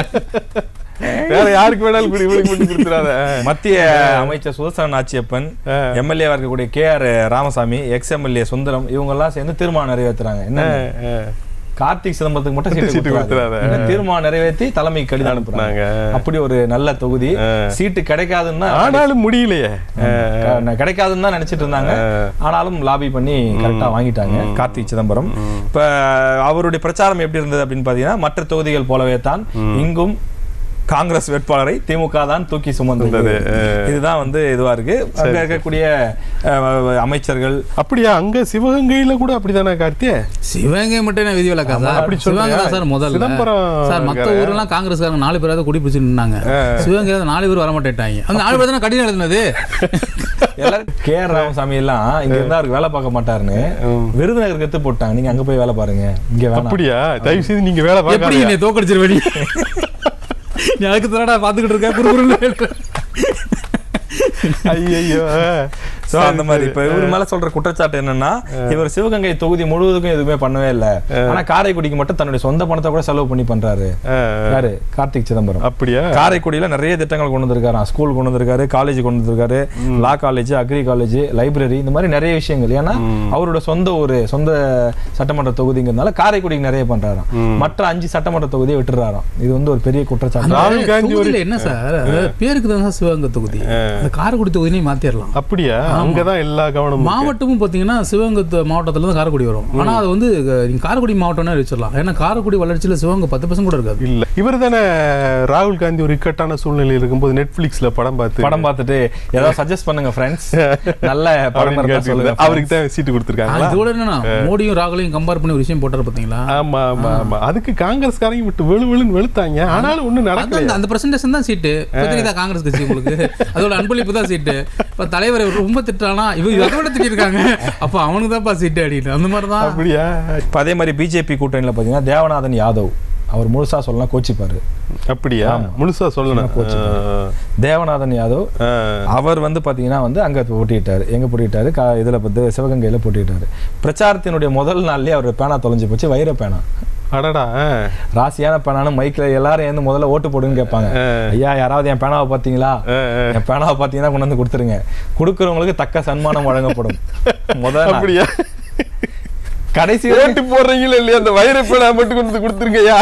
வேற யாருக்கு வேணாலும் கொடு, இவனுக்கு மட்டும் கொடுத்துறாத மத்திய அமைச்சர் சுதர்சன நாச்சியப்பன் ஆ. எம்எல்ஏவா இருக்கக்கூடிய K R Ramasamy ex MLA Sundaram இவங்க எல்லாம் சேர்ந்து தீர்மானம் நிறைவேற்றுறாங்க என்ன கார்த்திக் சிதம்பரத்துக்கு மட்டும் சீட்டு சீட்டு கொடுத்துறாத. கொடுத்துறாங்க இந்த தீர்மானம் நிறைவேற்றி தலைமை கடிதம் அனுப்புனாங்க. அனுப்புனாங்க அப்படி ஒரு நல்ல தொகுதி சீட்டு கிடைக்காதுன்னா ஆனாலும் முடியலையே க- கிடைக்காதுன்னு தான் நினைச்சிட்டு இருந்தாங்க ஆனாலும் லாபி பண்ணி கரெக்டா வாங்கிட்டாங்க கார்த்திக் சிதம்பரம் இப்ப அவருடைய பிரச்சாரம் எப்படி இருந்தது அப்படின்னு பாத்தீங்கன்னா மற்ற தொகுதிகள் போலவே தான் இங்கும் காங்கிரஸ் வேட்பாளரை திமுக தான் தூக்கி சுமந்தது இதுதான் வந்து இதுவா இருக்கு அங்க இருக்கக்கூடிய அஹ், அமைச்சர்கள் அப்படியா அங்க சிவகங்கையில கூட அப்படிதானே கார்த்தியே சிவகங்கை மட்டும் என்ன விதி விலக்கா சார் அப்படி சொல்றியா? சிவகங்கை தான் சார் முதல்ல சிதம்பரம் சார் மத்த ஊர்லாம் காங்கிரஸ்காரங்க நாலு பேராவது குடி பிடிச்சு நின்னாங்க சிவகங்கை நாலு பேர் வர மாட்டேட்டாங்க அந்த நாலு பேர் தானே கடிதம் எழுதுனது எல்லாரும் கே ஆர் ராமசாமி எல்லாம் இங்க இருந்தா அவருக்கு வேலை பார்க்க மாட்டாருன்னு விருதுநகருக்கு எடுத்து போட்டாங்க நீங்க அங்க போய் வேலை பாருங்க இங்க வேணாம் அப்படியா தயவு செய்து நீங்க வேலை எப்படி பார்க்காதீங்க நீ தோக்கடிச்சிருவடி நீ அதுக்கு தானடா பார்த்துக்கிட்டு இருக்க குறுகுறுன்னு ஐயோ சோ அந்த மாதிரி இப்ப இவர் மேல சொல்ற குற்றச்சாட்டு என்னன்னா இவர் சிவகங்கை தொகுதி முழுவதுக்கும் எதுவுமே பண்ணவே இல்ல ஆனா காரைக்குடிக்கு மட்டும் தன்னுடைய சொந்த பணத்தை கூட செலவு பண்ணி பண்றாரு யாரு கார்த்திக் சிதம்பரம் அப்படியா காரைக்குடியில நிறைய திட்டங்கள் கொண்டு வந்திருக்காரு ஸ்கூல் கொண்டு வந்திருக்காரு காலேஜ் கொண்டு வந்திருக்காரு law college agri college library இந்த மாதிரி நிறைய விஷயங்கள் ஏன்னா அவரோட சொந்த ஒரு சொந்த சட்டமன்ற தொகுதிங்கிறதுனால காரைக்குடிக்கு நிறைய பண்றாராம் மற்ற அஞ்சு சட்டமன்ற தொகுதியை விட்டுறாராம் இது வந்து ஒரு பெரிய குற்றச்சாட்டு ராகுல் காந்தி ஒரு- தொகுதியில என்ன சார் அது பேருக்கு தான் சார் சிவகங்கை தொகுதி அந்த காரைக்குடி தொகுதியும் மாத்திரலாம் அப்படியா அங்கதான் எல்லா கவனமும் மாவட்டமும் பார்த்தீங்கன்னா சிவகங்கை த- மாவட்டத்துல தான் காரைக்குடி வரும் ஆனா அது வந்து அஹ், நீங்க காரைக்குடி மாவட்டம்னு வச்சிடலாம் ஏன்னா காரைக்குடி வளர்ச்சியில சிவகங்கை பத்து பர்சன்ட் கூட இருக்காது இல்ல இவர் தானே ராகுல் காந்தி ஒரு இக்கட்டான சூழ்நிலையில் இருக்கும்போது நெட்ஃபிளிக்ஸ்ல படம் பார்த்து படம் பார்த்துட்டு ஏதாவது சஜஸ்ட் பண்ணுங்க ஃப்ரெண்ட்ஸ் நல்ல படம் அப்படின்னு இருந்தா கேட்டு சொல்லுங்க அவருக்கு தான் சீட்டு கொடுத்துருக்காங்களா இதோட என்னன்னா மோடியும் ராகுலையும் கம்பேர் பண்ணி ஒரு விஷயம் போட்டாரு பாத்தீங்களா ஆமா ஆமா ஆமா அதுக்கு காங்கிரஸ்காரங்க விட்டு வெளு வெளுன்னு வெளுத்தாங்க ஆனாலும் ஒண்ணும் நடக்கல அதான் அந்த பிரசன்டேஷன் தான் சீட்டு தெரியுதா காங்கிரஸ் கட்சி உங்களுக்கு அதோட அன்பளிப்பு தான் சீட்டு இப்ப தலைவர் ரொம்ப திட்டானா இவங்க அதை விட திட்டிருக்காங்க அப்ப அவனுக்கு தான்ப்பா சீட்டு அடின்னு அந்த மாதிரி தான் அப்படியா இப்போ அதே மாதிரி பிஜேபி கூட்டணியில் பார்த்தீங்கன்னா தேவநாதன் யாதவ் அவர் முழுசா சொல்லலாம் கோச்சிப்பாரு அப்படியா முழுசா சொல்லணும் தேவநாதன் யாதவ் ஆ, அவர் வந்து பார்த்தீங்கன்னா வந்து அங்கே போட்டிட்டாரு எங்கே போட்டிட்டாரு கா இதில் வந்து சிவகங்கையில் போட்டிட்டாரு பிரச்சாரத்தினுடைய முதல் நாள்லயே அவர் பேனா தொலைஞ்சு போச்சு வைர பேனா அடடா ஆ, ராசியான பேனான்னு மைக்கில் எல்லாரும் ஏந்து முதல்ல ஓட்டு போடுன்னு கேட்பாங்க ஐயா யாராவது என் பேனாவை பார்த்தீங்களா ஆ, ஆ. என் பேனாவை பார்த்தீங்கன்னா கொண்டு வந்து கொடுத்துருங்க கொடுக்குறவங்களுக்கு தக்க சன்மானம் வழங்கப்படும் முதல் நாள். அப்படியா கடைசி வரைக்கும் ஓட்டு போடுறீங்களா இல்லையா அந்த வைர பேனா மட்டும் கொண்டு வந்து கொடுத்துருங்கய்யா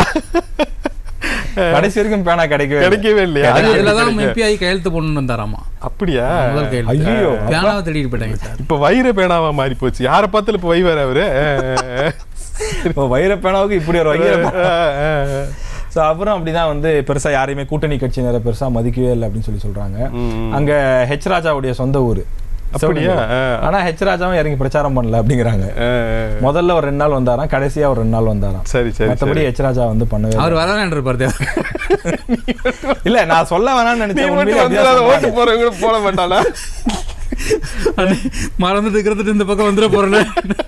கடைசி வரைக்கும் பேனா கிடைக்கவே இல்லை. கிடைக்கவே இல்லையா அது அது அதுல தான் கிடைக்க- எம்பி ஆகி கையெழுத்து போடணும்னு வந்தாராமா அப்படியா முதல் கையெழுத்து ஐயோ, பேனாவை தேடிட்டு போயிட்டாங்க சார் இப்ப வைர பேனாவா மாறி போச்சு யார பார்த்தாலும் இப்ப வைவார் அவரு இப்போ வைர பேனாவுக்கு இப்படி ஒரு வைர பேனா ஆ, ஆ, ஆ. ஸோ அப்புறம் அப்படிதான் வந்து பெருசா யாரையுமே கூட்டணி கட்சியினரை பெருசா மதிக்கவே இல்லை அப்படின்னு சொல்லி சொல்றாங்க ம். அங்க ஹெச் ராஜாவுடைய சொந்த ஊரு அப்படியா? சிவகங்கை. ஆ. ஆனா ஹெச் ராஜாவும் இறங்கி பிரச்சாரம் பண்ணல அப்படிங்கிறாங்க ஆ, முதல்ல ஒரு ரெண்டு நாள் வந்தாராம் கடைசியா ஒரு ரெண்டு நாள் வந்தாராம் சரி சரி மத்தபடி சரி ஹெச் ராஜா வந்து பண்ணவே இல்லை. அவர் வரதான் இருப்பாரு இல்ல நான் சொல்ல வேணாம்னு நீ நினைச்சேன் மட்டும் உண்மையிலே வந்து அப்படிதான் அதை ஓட்டு சொன்னாங்க. போறவங்க கூட போட மாட்டானா மறந்துட்டு இருக்கிறதுட்டு இந்த பக்கம் வந்துட போறேன்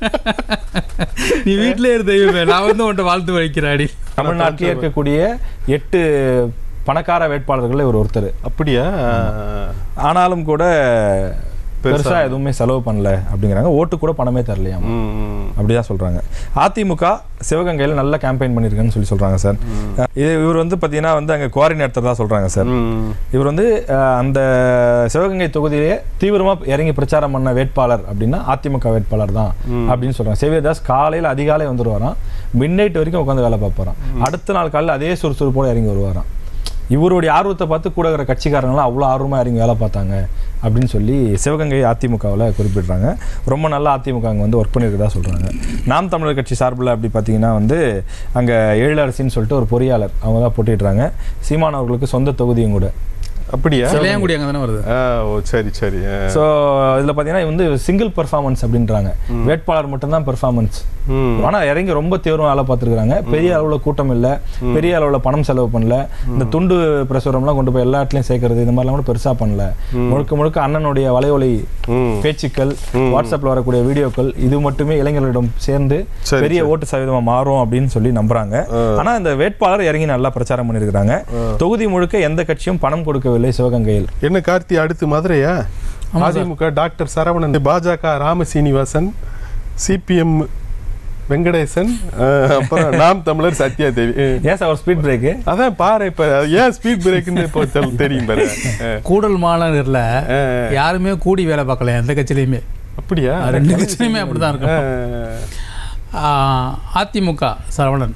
நீ வீட்லயே இரு தெய்வமே நான் வந்து உன்ட்ட வாழ்த்து வைக்கிறேன் அடி தமிழ்நாட்டிலே இருக்கக்கூடிய எட்டு பணக்கார வேட்பாளர்கள் இவர் ஒருத்தர் அப்படியா ஆனாலும் கூட பெருசா பெருசா எதுவுமே செலவு பண்ணல அப்படிங்கிறாங்க ஓட்டு கூட பணமே தரலையாம் ம், ம். அப்படிதான் சொல்றாங்க அதிமுக சிவகங்கையில் நல்ல கேம்பெயின் பண்ணியிருக்குன்னு சொல்லி சொல்றாங்க சார் இது இவர் வந்து பார்த்தீங்கன்னா வந்து அங்கே கோஆர்டினேட்டர் தான் சொல்றாங்க சார் ம். இவர் வந்து அஹ், அந்த சிவகங்கை தொகுதியிலே தீவிரமா இறங்கி பிரச்சாரம் பண்ண வேட்பாளர் அப்படின்னா அதிமுக வேட்பாளர் தான் அப்படின்னு சொல்றாங்க சேவியதாஸ் காலையில அதிகாலை வந்துருவாராம் மிட் நைட் வரைக்கும் உட்காந்து வேலை பார்ப்பாராம் அடுத்த நாள் காலையில் அதே சுறுசுறுப்போட இறங்கி வருவாராம் இவருடைய ஆர்வத்தை பார்த்து கூட இருக்கிற கட்சிக்காரங்களாம் அவ்வளோ ஆர்வமாக இறங்கி வேலை பார்த்தாங்க அப்படின்னு சொல்லி சிவகங்கை அதிமுகவில் குறிப்பிடுறாங்க ரொம்ப நல்லா அதிமுக அங்கே வந்து ஒர்க் பண்ணியிருக்கதா சொல்கிறாங்க நாம் தமிழர் கட்சி சார்பில் அப்படி பார்த்தீங்கன்னா வந்து அங்கே எழிலரசின்னு சொல்லிட்டு ஒரு பொறியாளர் அவங்க தான் போட்டிடுறாங்க சீமான் அவர்களுக்கு சொந்த தொகுதியும் கூட அப்படியா இளையாங்குடி அங்கே தானே வருது ஆ, ஓ சரி சரி ஆ. ஸோ இதில் பார்த்தீங்கன்னா வந்து சிங்கிள் பெர்ஃபார்மன்ஸ் அப்படின்றாங்க வேட்பாளர் மட்டும்தான் பெர்ஃபார்மன்ஸ் ம். ஆனா இறங்கி ரொம்ப தீவிரம் வேலை பார்த்துருக்காங்க பெரிய அளவுல கூட்டம் இல்ல பெரிய அளவுல பணம் செலவு பண்ணல இந்த துண்டு பிரசுரம்லாம் கொண்டு போய் எல்லா இடத்துலயும் சேர்க்கறது இந்த மாதிரிலாம் கூட பெருசா பண்ணல முழுக்க முழுக்க அண்ணனுடைய வலையொலி ம். பேச்சுக்கள் வாட்ஸ்அப்ல வரக்கூடிய வீடியோக்கள் இது மட்டுமே இளைஞர்களிடம் சேர்ந்து சரி, பெரிய ஓட்டு சதவீதமா மாறும் அப்படின்னு சொல்லி நம்புறாங்க ஆனா இந்த வேட்பாளர் இறங்கி நல்லா பிரச்சாரம் பண்ணியிருக்கிறாங்க தொகுதி முழுக்க எந்த கட்சியும் பணம் கொடுக்கவில்லை சிவகங்கையில் என்ன கார்த்தி அடுத்து மதுரையா அதிமுக டாக்டர் சரவணன் பாஜக ராம சீனிவாசன் சிபிஎம் வெங்கடேசன் அஹ், அப்புறம் நாம் தமிழர் சத்யா தேவி அஹ். ஏன் சார் ஒரு ஸ்பீட் பிரேக்கு அதான் பாரு இப்ப ஏன் ஸ்பீட் பிரேக்னு இப்போ தெல்~ தெரியும் பாரு அஹ், கூடல் மாநகரில் அஹ். யாருமே கூடி வேலை பார்க்கல எந்த கட்சியிலையுமே அப்படியா ரெண்டு கட்சியிலுமே அப்படிதான் இருக்கும் அஹ், ஆஹ் அதிமுக சரவணன்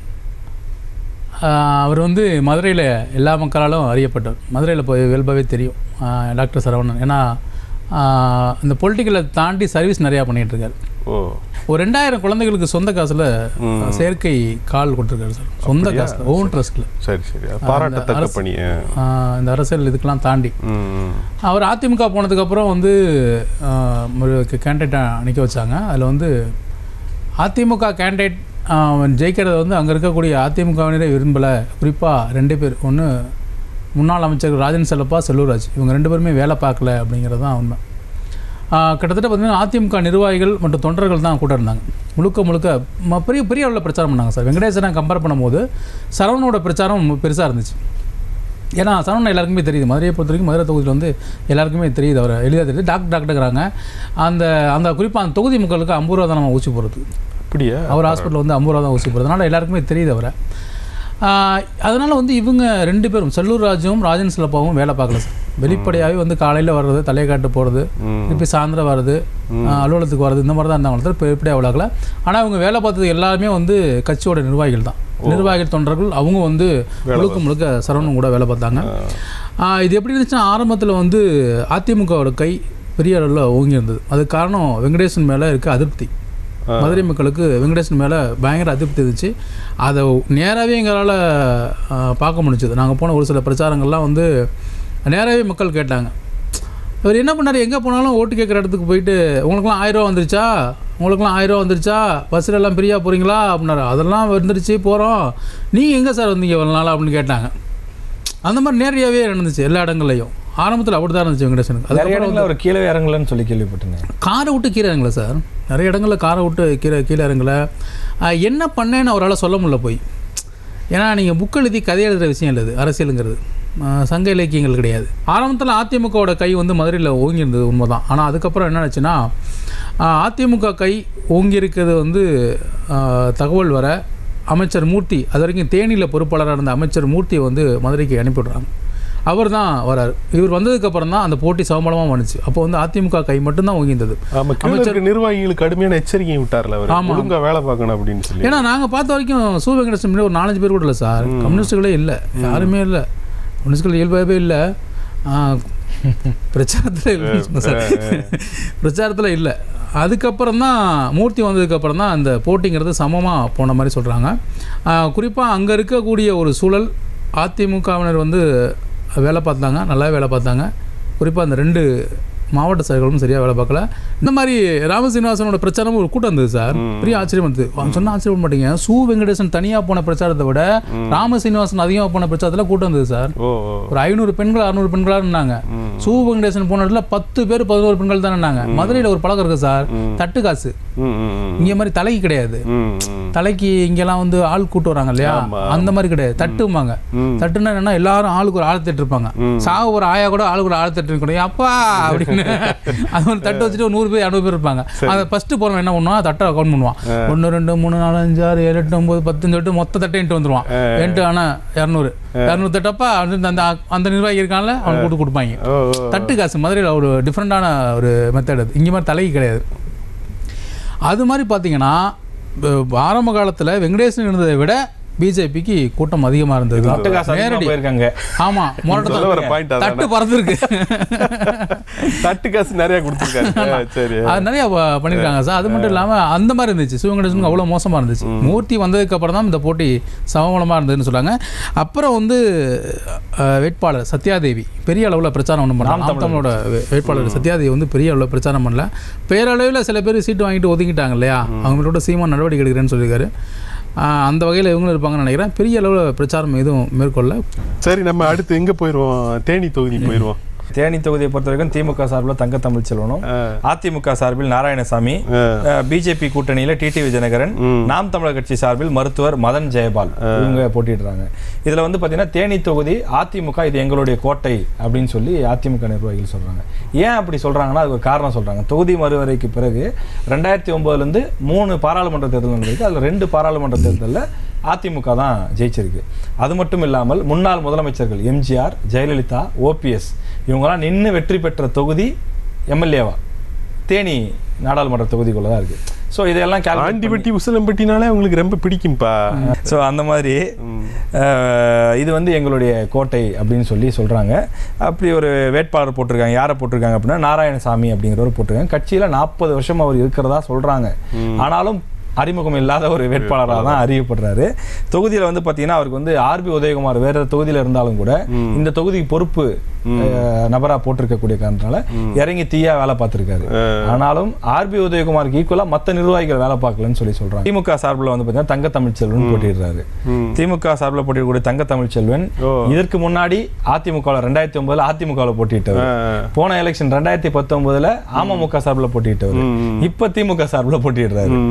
ஆஹ் அவர் வந்து மதுரையில் எல்லா மக்களாலும் அறியப்பட்டவர் மதுரையில் போய் இயல்பாகவே தெரியும் ஆஹ் டாக்டர் சரவணன் ஏன்னா ஆஹ் இந்த பொலிட்டிக்கலை தாண்டி சர்வீஸ் நிறையா பண்ணிகிட்டு இருக்காரு ஓ ஒரு ரெண்டாயிரம் குழந்தைகளுக்கு சொந்த காசில் செயற்கை கால் கொடுத்துருக்காரு சார் சொந்த காசில் ஓன் ட்ரஸ்ட்டில் சரி சரி அது பாராட்டத்தக்க அரசு- பணி அஹ். இந்த அரசியல் இதுக்கெல்லாம் தாண்டி ம், ம். அவர் அதிமுக போனதுக்கப்புறம் வந்து ஆஹ், ஒரு கேண்டிடேட்டாக நிற்க வச்சாங்க அதில் வந்து அதிமுக கேண்டிடேட் ஜெயிக்கிறத வந்து அங்கே இருக்கக்கூடிய அதிமுகவினரே விரும்பலை குறிப்பாக ரெண்டு பேர் ஒன்று முன்னாள் அமைச்சர் ராஜன் செல்லப்பா செல்லூராஜ் இவங்க ரெண்டு பேருமே வேலை பார்க்கல அப்படிங்கிறது தான் உண்மை ஆஹ், கிட்டத்தட்ட பார்த்தீங்கன்னா அதிமுக நிர்வாகிகள் மற்றும் தொண்டர்கள் தான் கூட இருந்தாங்க முழுக்க முழுக்க ம- பெரிய பெரிய அளவில் பிரச்சாரம் பண்ணாங்க சார் வெங்கடேசனை கம்பேர் பண்ணும்போது சரவணோட பிரச்சாரம் பெருசாக இருந்துச்சு ஏன்னா சரவணன் எல்லாருக்குமே தெரியுது மதுரையை பொறுத்த வரைக்கும் மதுரை தொகுதியில் வந்து எல்லாருக்குமே தெரியுது அவர் எளிதாக தெரியுது டாக்டர் டாக்டருங்கிறாங்க அந்த அந்த குறிப்பாக அந்த தொகுதி மக்களுக்கு ஐம்பது ரூபா தான் நம்ம ஊசி போடுறது அப்படியா அவர் ஹாஸ்பிட்டல் வந்து ஐம்பது ரூபா தான் ஊசி போடுறது அதனால் எல்லாருக்குமே தெரியுது அவரை ஆஹ் அதனால வந்து இவங்க ரெண்டு பேரும் செல்லூர் ராஜும் ராஜன் சிலப்பாவும் வேலை பார்க்கல சார் வெளிப்படையாகவே வந்து காலையில் வர்றது தலையை காட்டு போகிறது ம். திருப்பி சாயந்தரம் வர்றது ஆஹ் அலுவலகத்துக்கு வர்றது இந்த மாதிரி தான் இருந்தாங்க தவிர பெ- எப்படி அவ்வளோக்கல ஆனால் இவங்க வேலை பார்த்தது எல்லாருமே வந்து கட்சியோட நிர்வாகிகள் தான் நிர்வாகிகள் தொண்டர்கள் அவங்க வந்து முழுக்க முழுக்க சரவணன் கூட வேலை பார்த்தாங்க ஆஹ் இது எப்படி இருந்துச்சுன்னா ஆரம்பத்தில் வந்து அதிமுகவோட கை பெரிய அளவில் ஓங்கி இருந்தது அதுக்கு காரணம் வெங்கடேசன் மேலே இருக்க அதிருப்தி மதுரை மக்களுக்கு வெங்கடேசன் மேலே பயங்கர அதிருப்தி இருந்துச்சு அதை நேராகவே எங்களால் பார்க்க முடிஞ்சது நாங்கள் போன ஒரு சில பிரச்சாரங்கள்லாம் வந்து நேராகவே மக்கள் கேட்டாங்க இவர் என்ன பண்ணார் எங்கே போனாலும் ஓட்டு கேட்குற இடத்துக்கு போயிட்டு உங்களுக்குலாம் ஆயிரம் ரூபா வந்துருச்சா உங்களுக்குலாம் ஆயிரம் ரூபா வந்துருச்சா பஸ்ஸில் எல்லாம் ஃப்ரீயாக போகிறீங்களா அப்படின்னாரு அதெல்லாம் வந்துருச்சு போகிறோம் நீங்கள் எங்கே சார் வந்தீங்க ஒரு நாள் அப்படின்னு கேட்டாங்க அந்த மாதிரி நேரடியாகவே நடந்துச்சு எல்லா இடங்கள்லையும் ஆரம்பத்தில் அப்படி தான் இருந்துச்சு வெங்கடேசனுக்கு நிறைய அதுக்கப்புறம் இடங்களில் அவர் கீழே இறங்கலன்னு சொல்லி கேள்விப்பட்டேன் காரை விட்டு கீழே இறங்கல சார் நிறைய இடங்களில் காரை விட்டு கீழே கீழே இறங்கல ஆஹ் என்ன பண்ணேன்னு அவரால் சொல்ல முடியல போய் ஏன்னா நீங்கள் புக் எழுதி கதை எழுதுகிற விஷயம் இல்லை இது அரசியலுங்கிறது ஆஹ் சங்க இலக்கியங்கள் கிடையாது ஆரம்பத்தில் அதிமுகவோட கை வந்து மதுரையில் ஓங்கி இருந்தது உண்மைதான் ஆனால் அதுக்கப்புறம் என்ன ஆச்சுன்னா ஆஹ் அதிமுக கை ஓங்கி இருக்கிறது வந்து ஆஹ் தகவல் வர அமைச்சர் மூர்த்தி அது வரைக்கும் தேனியில் பொறுப்பாளராக இருந்த அமைச்சர் மூர்த்தியை வந்து மதுரைக்கு அனுப்பிவிடுறாங்க அவர் தான் வரார் இவர் வந்ததுக்கப்புறம் தான் அந்த போட்டி சமபலமாக வந்துச்சு அப்போ வந்து அதிமுக கை மட்டும்தான் ஓங்கி இருந்தது ஆமா கீழ இருக்க நிர்வாகிகளுக்கு கடுமையான எச்சரிக்கை விட்டார்ல அவர் ஆமா. ஒழுங்கா வேலை பார்க்கணும் அப்படின்னு சொல்லி ஏன்னா நாங்கள் பார்த்த வரைக்கும் சு வெங்கடேசன் முன்னாடி ஒரு நாலஞ்சு பேர் கூட இல்லை சார் கம்யூனிஸ்டுகளே இல்லை யாருமே இல்லை கம்யூனிஸ்டுகள் இயல்பாகவே இல்லை பிரச்சாரத்தில் இல்லை சார் பிரச்சாரத்தில் இல்லை அதுக்கப்புறம் தான் மூர்த்தி வந்ததுக்கப்புறம் தான் அந்த போட்டிங்கிறது சமமாக போன மாதிரி சொல்கிறாங்க குறிப்பாக அங்கே இருக்கக்கூடிய ஒரு சூழல் அதிமுகவினர் வந்து வேலை பார்த்தாங்க நல்லா வேலை பார்த்தாங்க குறிப்பாக அந்த ரெண்டு மாவட்ட செயல்களும் சரியாக வேலை பார்க்கல இந்த மாதிரி ராமசீனிவாசனோட பிரச்சாரம் ஒரு கூட்டம் இருந்தது சார் பெரிய ஆச்சரியம் இருந்தது அவங்க சொன்ன ஆச்சரியம் மாட்டீங்க சு வெங்கடேசன் தனியாக போன பிரச்சாரத்தை விட ராமசீனிவாசன் அதிகமாக போன பிரச்சாரத்தில் கூட்டம் இருந்தது சார் ஓ ஓ ஒரு ஐநூறு பெண்கள் அறுநூறு பெண்களாக இருந்தாங்க சு வெங்கடேசன் போன இடத்துல பத்து பேர் பதினோரு பெண்கள் தான் இருந்தாங்க மதுரையில் ஒரு பழக்கம் இருக்குது சார் தட்டு காசு ம் ம் ம். இங்கே மாதிரி தலைக்கு கிடையாது ம் ம் தலைக்கு இங்கெல்லாம் வந்து ஆள் கூட்டு வராங்க இல்லையா அந்த மாதிரி கிடையாது தட்டும்பாங்க ம். தட்டுன்னா என்னன்னா எல்லாரும் ஆளுக்கு ஒரு ஆள் தட்டு இருப்பாங்க சாக ஒரு ஆயா கூட ஆளுக்கு ஒரு ஆள் தட்டு இருக்கணும் அப்பா அப்படின்னு அது ஒரு தட்டு வச்சுட்டு ஒரு நூறு பேர் இரநூறு பேர் இருப்பாங்க அதை ஃபர்ஸ்ட் போறவன் என்ன பண்ணுவான் தட்டை அக்கௌண்ட் பண்ணுவான் ஒன்று ரெண்டு மூணு நாலு அஞ்சு ஆறு ஏழு எட்டு ஒன்பது பத்துன்னு சொல்லிட்டு மொத்த தட்டை என்ட்டு வந்துருவான் என்ட்டு ஆனா இரநூறு இரநூறு தட்டப்பா அந்த அந்த அந்த நிர்வாகி இருக்கான்ல அவனுக்கு கொடுத்து கொடுப்பாங்க ஓ ஓ தட்டு காசு மதுரையில் ஒரு டிஃப்ரெண்டான ஒரு மெத்தட் அது இங்கே மாதிரி தலைக்கு கிடையாது அது மாதிரி பார்த்தீங்கன்னா ப- ஆரம்ப காலத்தில் வெங்கடேசன் இருந்ததை விட பிஜேபிக்கு கூட்டம் அதிகமாக இருந்தது முட்டுக்காசு அதிகமா நேரடி போயிருக்காங்க ஆமா சொல்ல வர மொரட்டை பாயிண்ட் தட்டு பறந்துருக்கு தட்டு காசு நிறைய கொடுத்துருக்காரு சரி அது நிறைய ப- பண்ணியிருக்காங்க சார் அது மட்டும் இல்லாமல் அந்த மாதிரி இருந்துச்சு சிவகணேசனுக்கு அவ்வளோ மோசமாக இருந்துச்சு மூர்த்தி வந்ததுக்கு அப்புறம் தான் இந்த போட்டி சமபலமாக இருந்ததுன்னு சொன்னாங்க அப்புறம் வந்து அஹ், வேட்பாளர் சத்யாதேவி பெரிய அளவில் பிரச்சாரம் ஒன்றும் பண்ணல நாம் தமிழோட வே- வேட்பாளர் சத்யாதேவி வந்து பெரிய அளவில் பிரச்சாரம் பண்ணல பேரளவில் சில பேர் சீட்டு வாங்கிட்டு ஒதுக்கிட்டாங்க இல்லையா அவங்களோட சீமான் நடவடிக்கை எடுக்கிறேன்னு சொல்லியிருக்காரு அஹ், அந்த வகையில் இவங்களும் இருப்பாங்கன்னு நினைக்கிறேன் பெரிய அளவில் பிரச்சாரம் எதுவும் மேற்கொள்ள சரி நம்ம அடுத்து எங்க போயிருவோம் தேனி தொகுதி போயிருவோம் தேனி தொகுதியை பொறுத்த வரைக்கும் திமுக சார்பில் தங்க தமிழ் செல்வனும் அதிமுக சார்பில் நாராயணசாமி பிஜேபி கூட்டணியில டிடி விஜயநகரன் நாம் தமிழர் கட்சி சார்பில் மருத்துவர் மதன் ஜெயபால் இவங்க போட்டிடுறாங்க இதுல வந்து பாத்தீங்கன்னா தேனி தொகுதி அதிமுக இது எங்களுடைய கோட்டை அப்படின்னு சொல்லி அதிமுக நிர்வாகிகள் சொல்றாங்க ஏன் அப்படி சொல்றாங்கன்னா அதுக்கு ஒரு காரணம் சொல்றாங்க தொகுதி மறுவரைக்கு பிறகு ரெண்டாயிரத்தி ஒன்பதுல இருந்து மூணு பாராளுமன்ற தேர்தல் நடந்திருக்கு அதுல ரெண்டு பாராளுமன்ற தேர்தலில் அதிமுக தான் ஜெயிச்சிருக்கு அது மட்டும் இல்லாமல் முன்னாள் முதலமைச்சர்கள் எம்ஜிஆர் ஜெயலலிதா ஓபிஎஸ் இவங்கெல்லாம் நின்று வெற்றி பெற்ற தொகுதி எம்எல்ஏவா தேனி நாடாளுமன்ற தொகுதிக்குள்ள தான் இருக்கு ஸோ இதெல்லாம் calculate பண்ணி- ஆண்டிபட்டி உசிலம்பட்டினாலே அவங்களுக்கு ரொம்ப பிடிக்கும்பா ஸோ அந்த மாதிரி அஹ், இது வந்து எங்களுடைய கோட்டை அப்படின்னு சொல்லி சொல்றாங்க அப்படி ஒரு வேட்பாளர் போட்டிருக்காங்க யாரை போட்டிருக்காங்க அப்படின்னா நாராயணசாமி அப்படிங்கிறவர் போட்டிருக்காங்க கட்சியில நாற்பது வருஷம் அவர் இருக்கிறதா சொல்றாங்க ஆனாலும் அறிமுகம் இல்லாத ஒரு வேட்பாளராக தான் அறியப்படுறாரு தொகுதியில வந்து பாத்தீங்கன்னா அவருக்கு வந்து ஆர்பி உதயகுமார் வேற தொகுதியில இருந்தாலும் கூட இந்த தொகுதிக்கு பொறுப்பு அஹ், நபரா போட்டிருக்கக்கூடிய காரணத்தினால இறங்கி தீயா வேலை பார்த்திருக்காரு ஆனாலும் ஆர்பி உதயகுமாருக்கு ஈக்குவலா மத்த நிர்வாகிகள் வேலை பார்க்கலன்னு சொல்லி சொல்றாங்க திமுக சார்பில் வந்து பாத்தீங்கன்னா தங்க தமிழ்ச்செல்வன் போட்டிடுறாரு திமுக சார்பில் போட்டியிடக்கூடிய தங்க தமிழ்ச்செல்வன் ஓ. இதற்கு முன்னாடி அதிமுக ரெண்டாயிரத்தி ஒன்பதுல அதிமுகவில் போட்டியிட்டவர் போன எலெக்ஷன் ரெண்டாயிரத்தி பத்தொன்பதுல அமமுக சார்பில் போட்டியிட்டவர் இப்ப திமுக சார்பில் போட்டியிடுறாரு கடந்த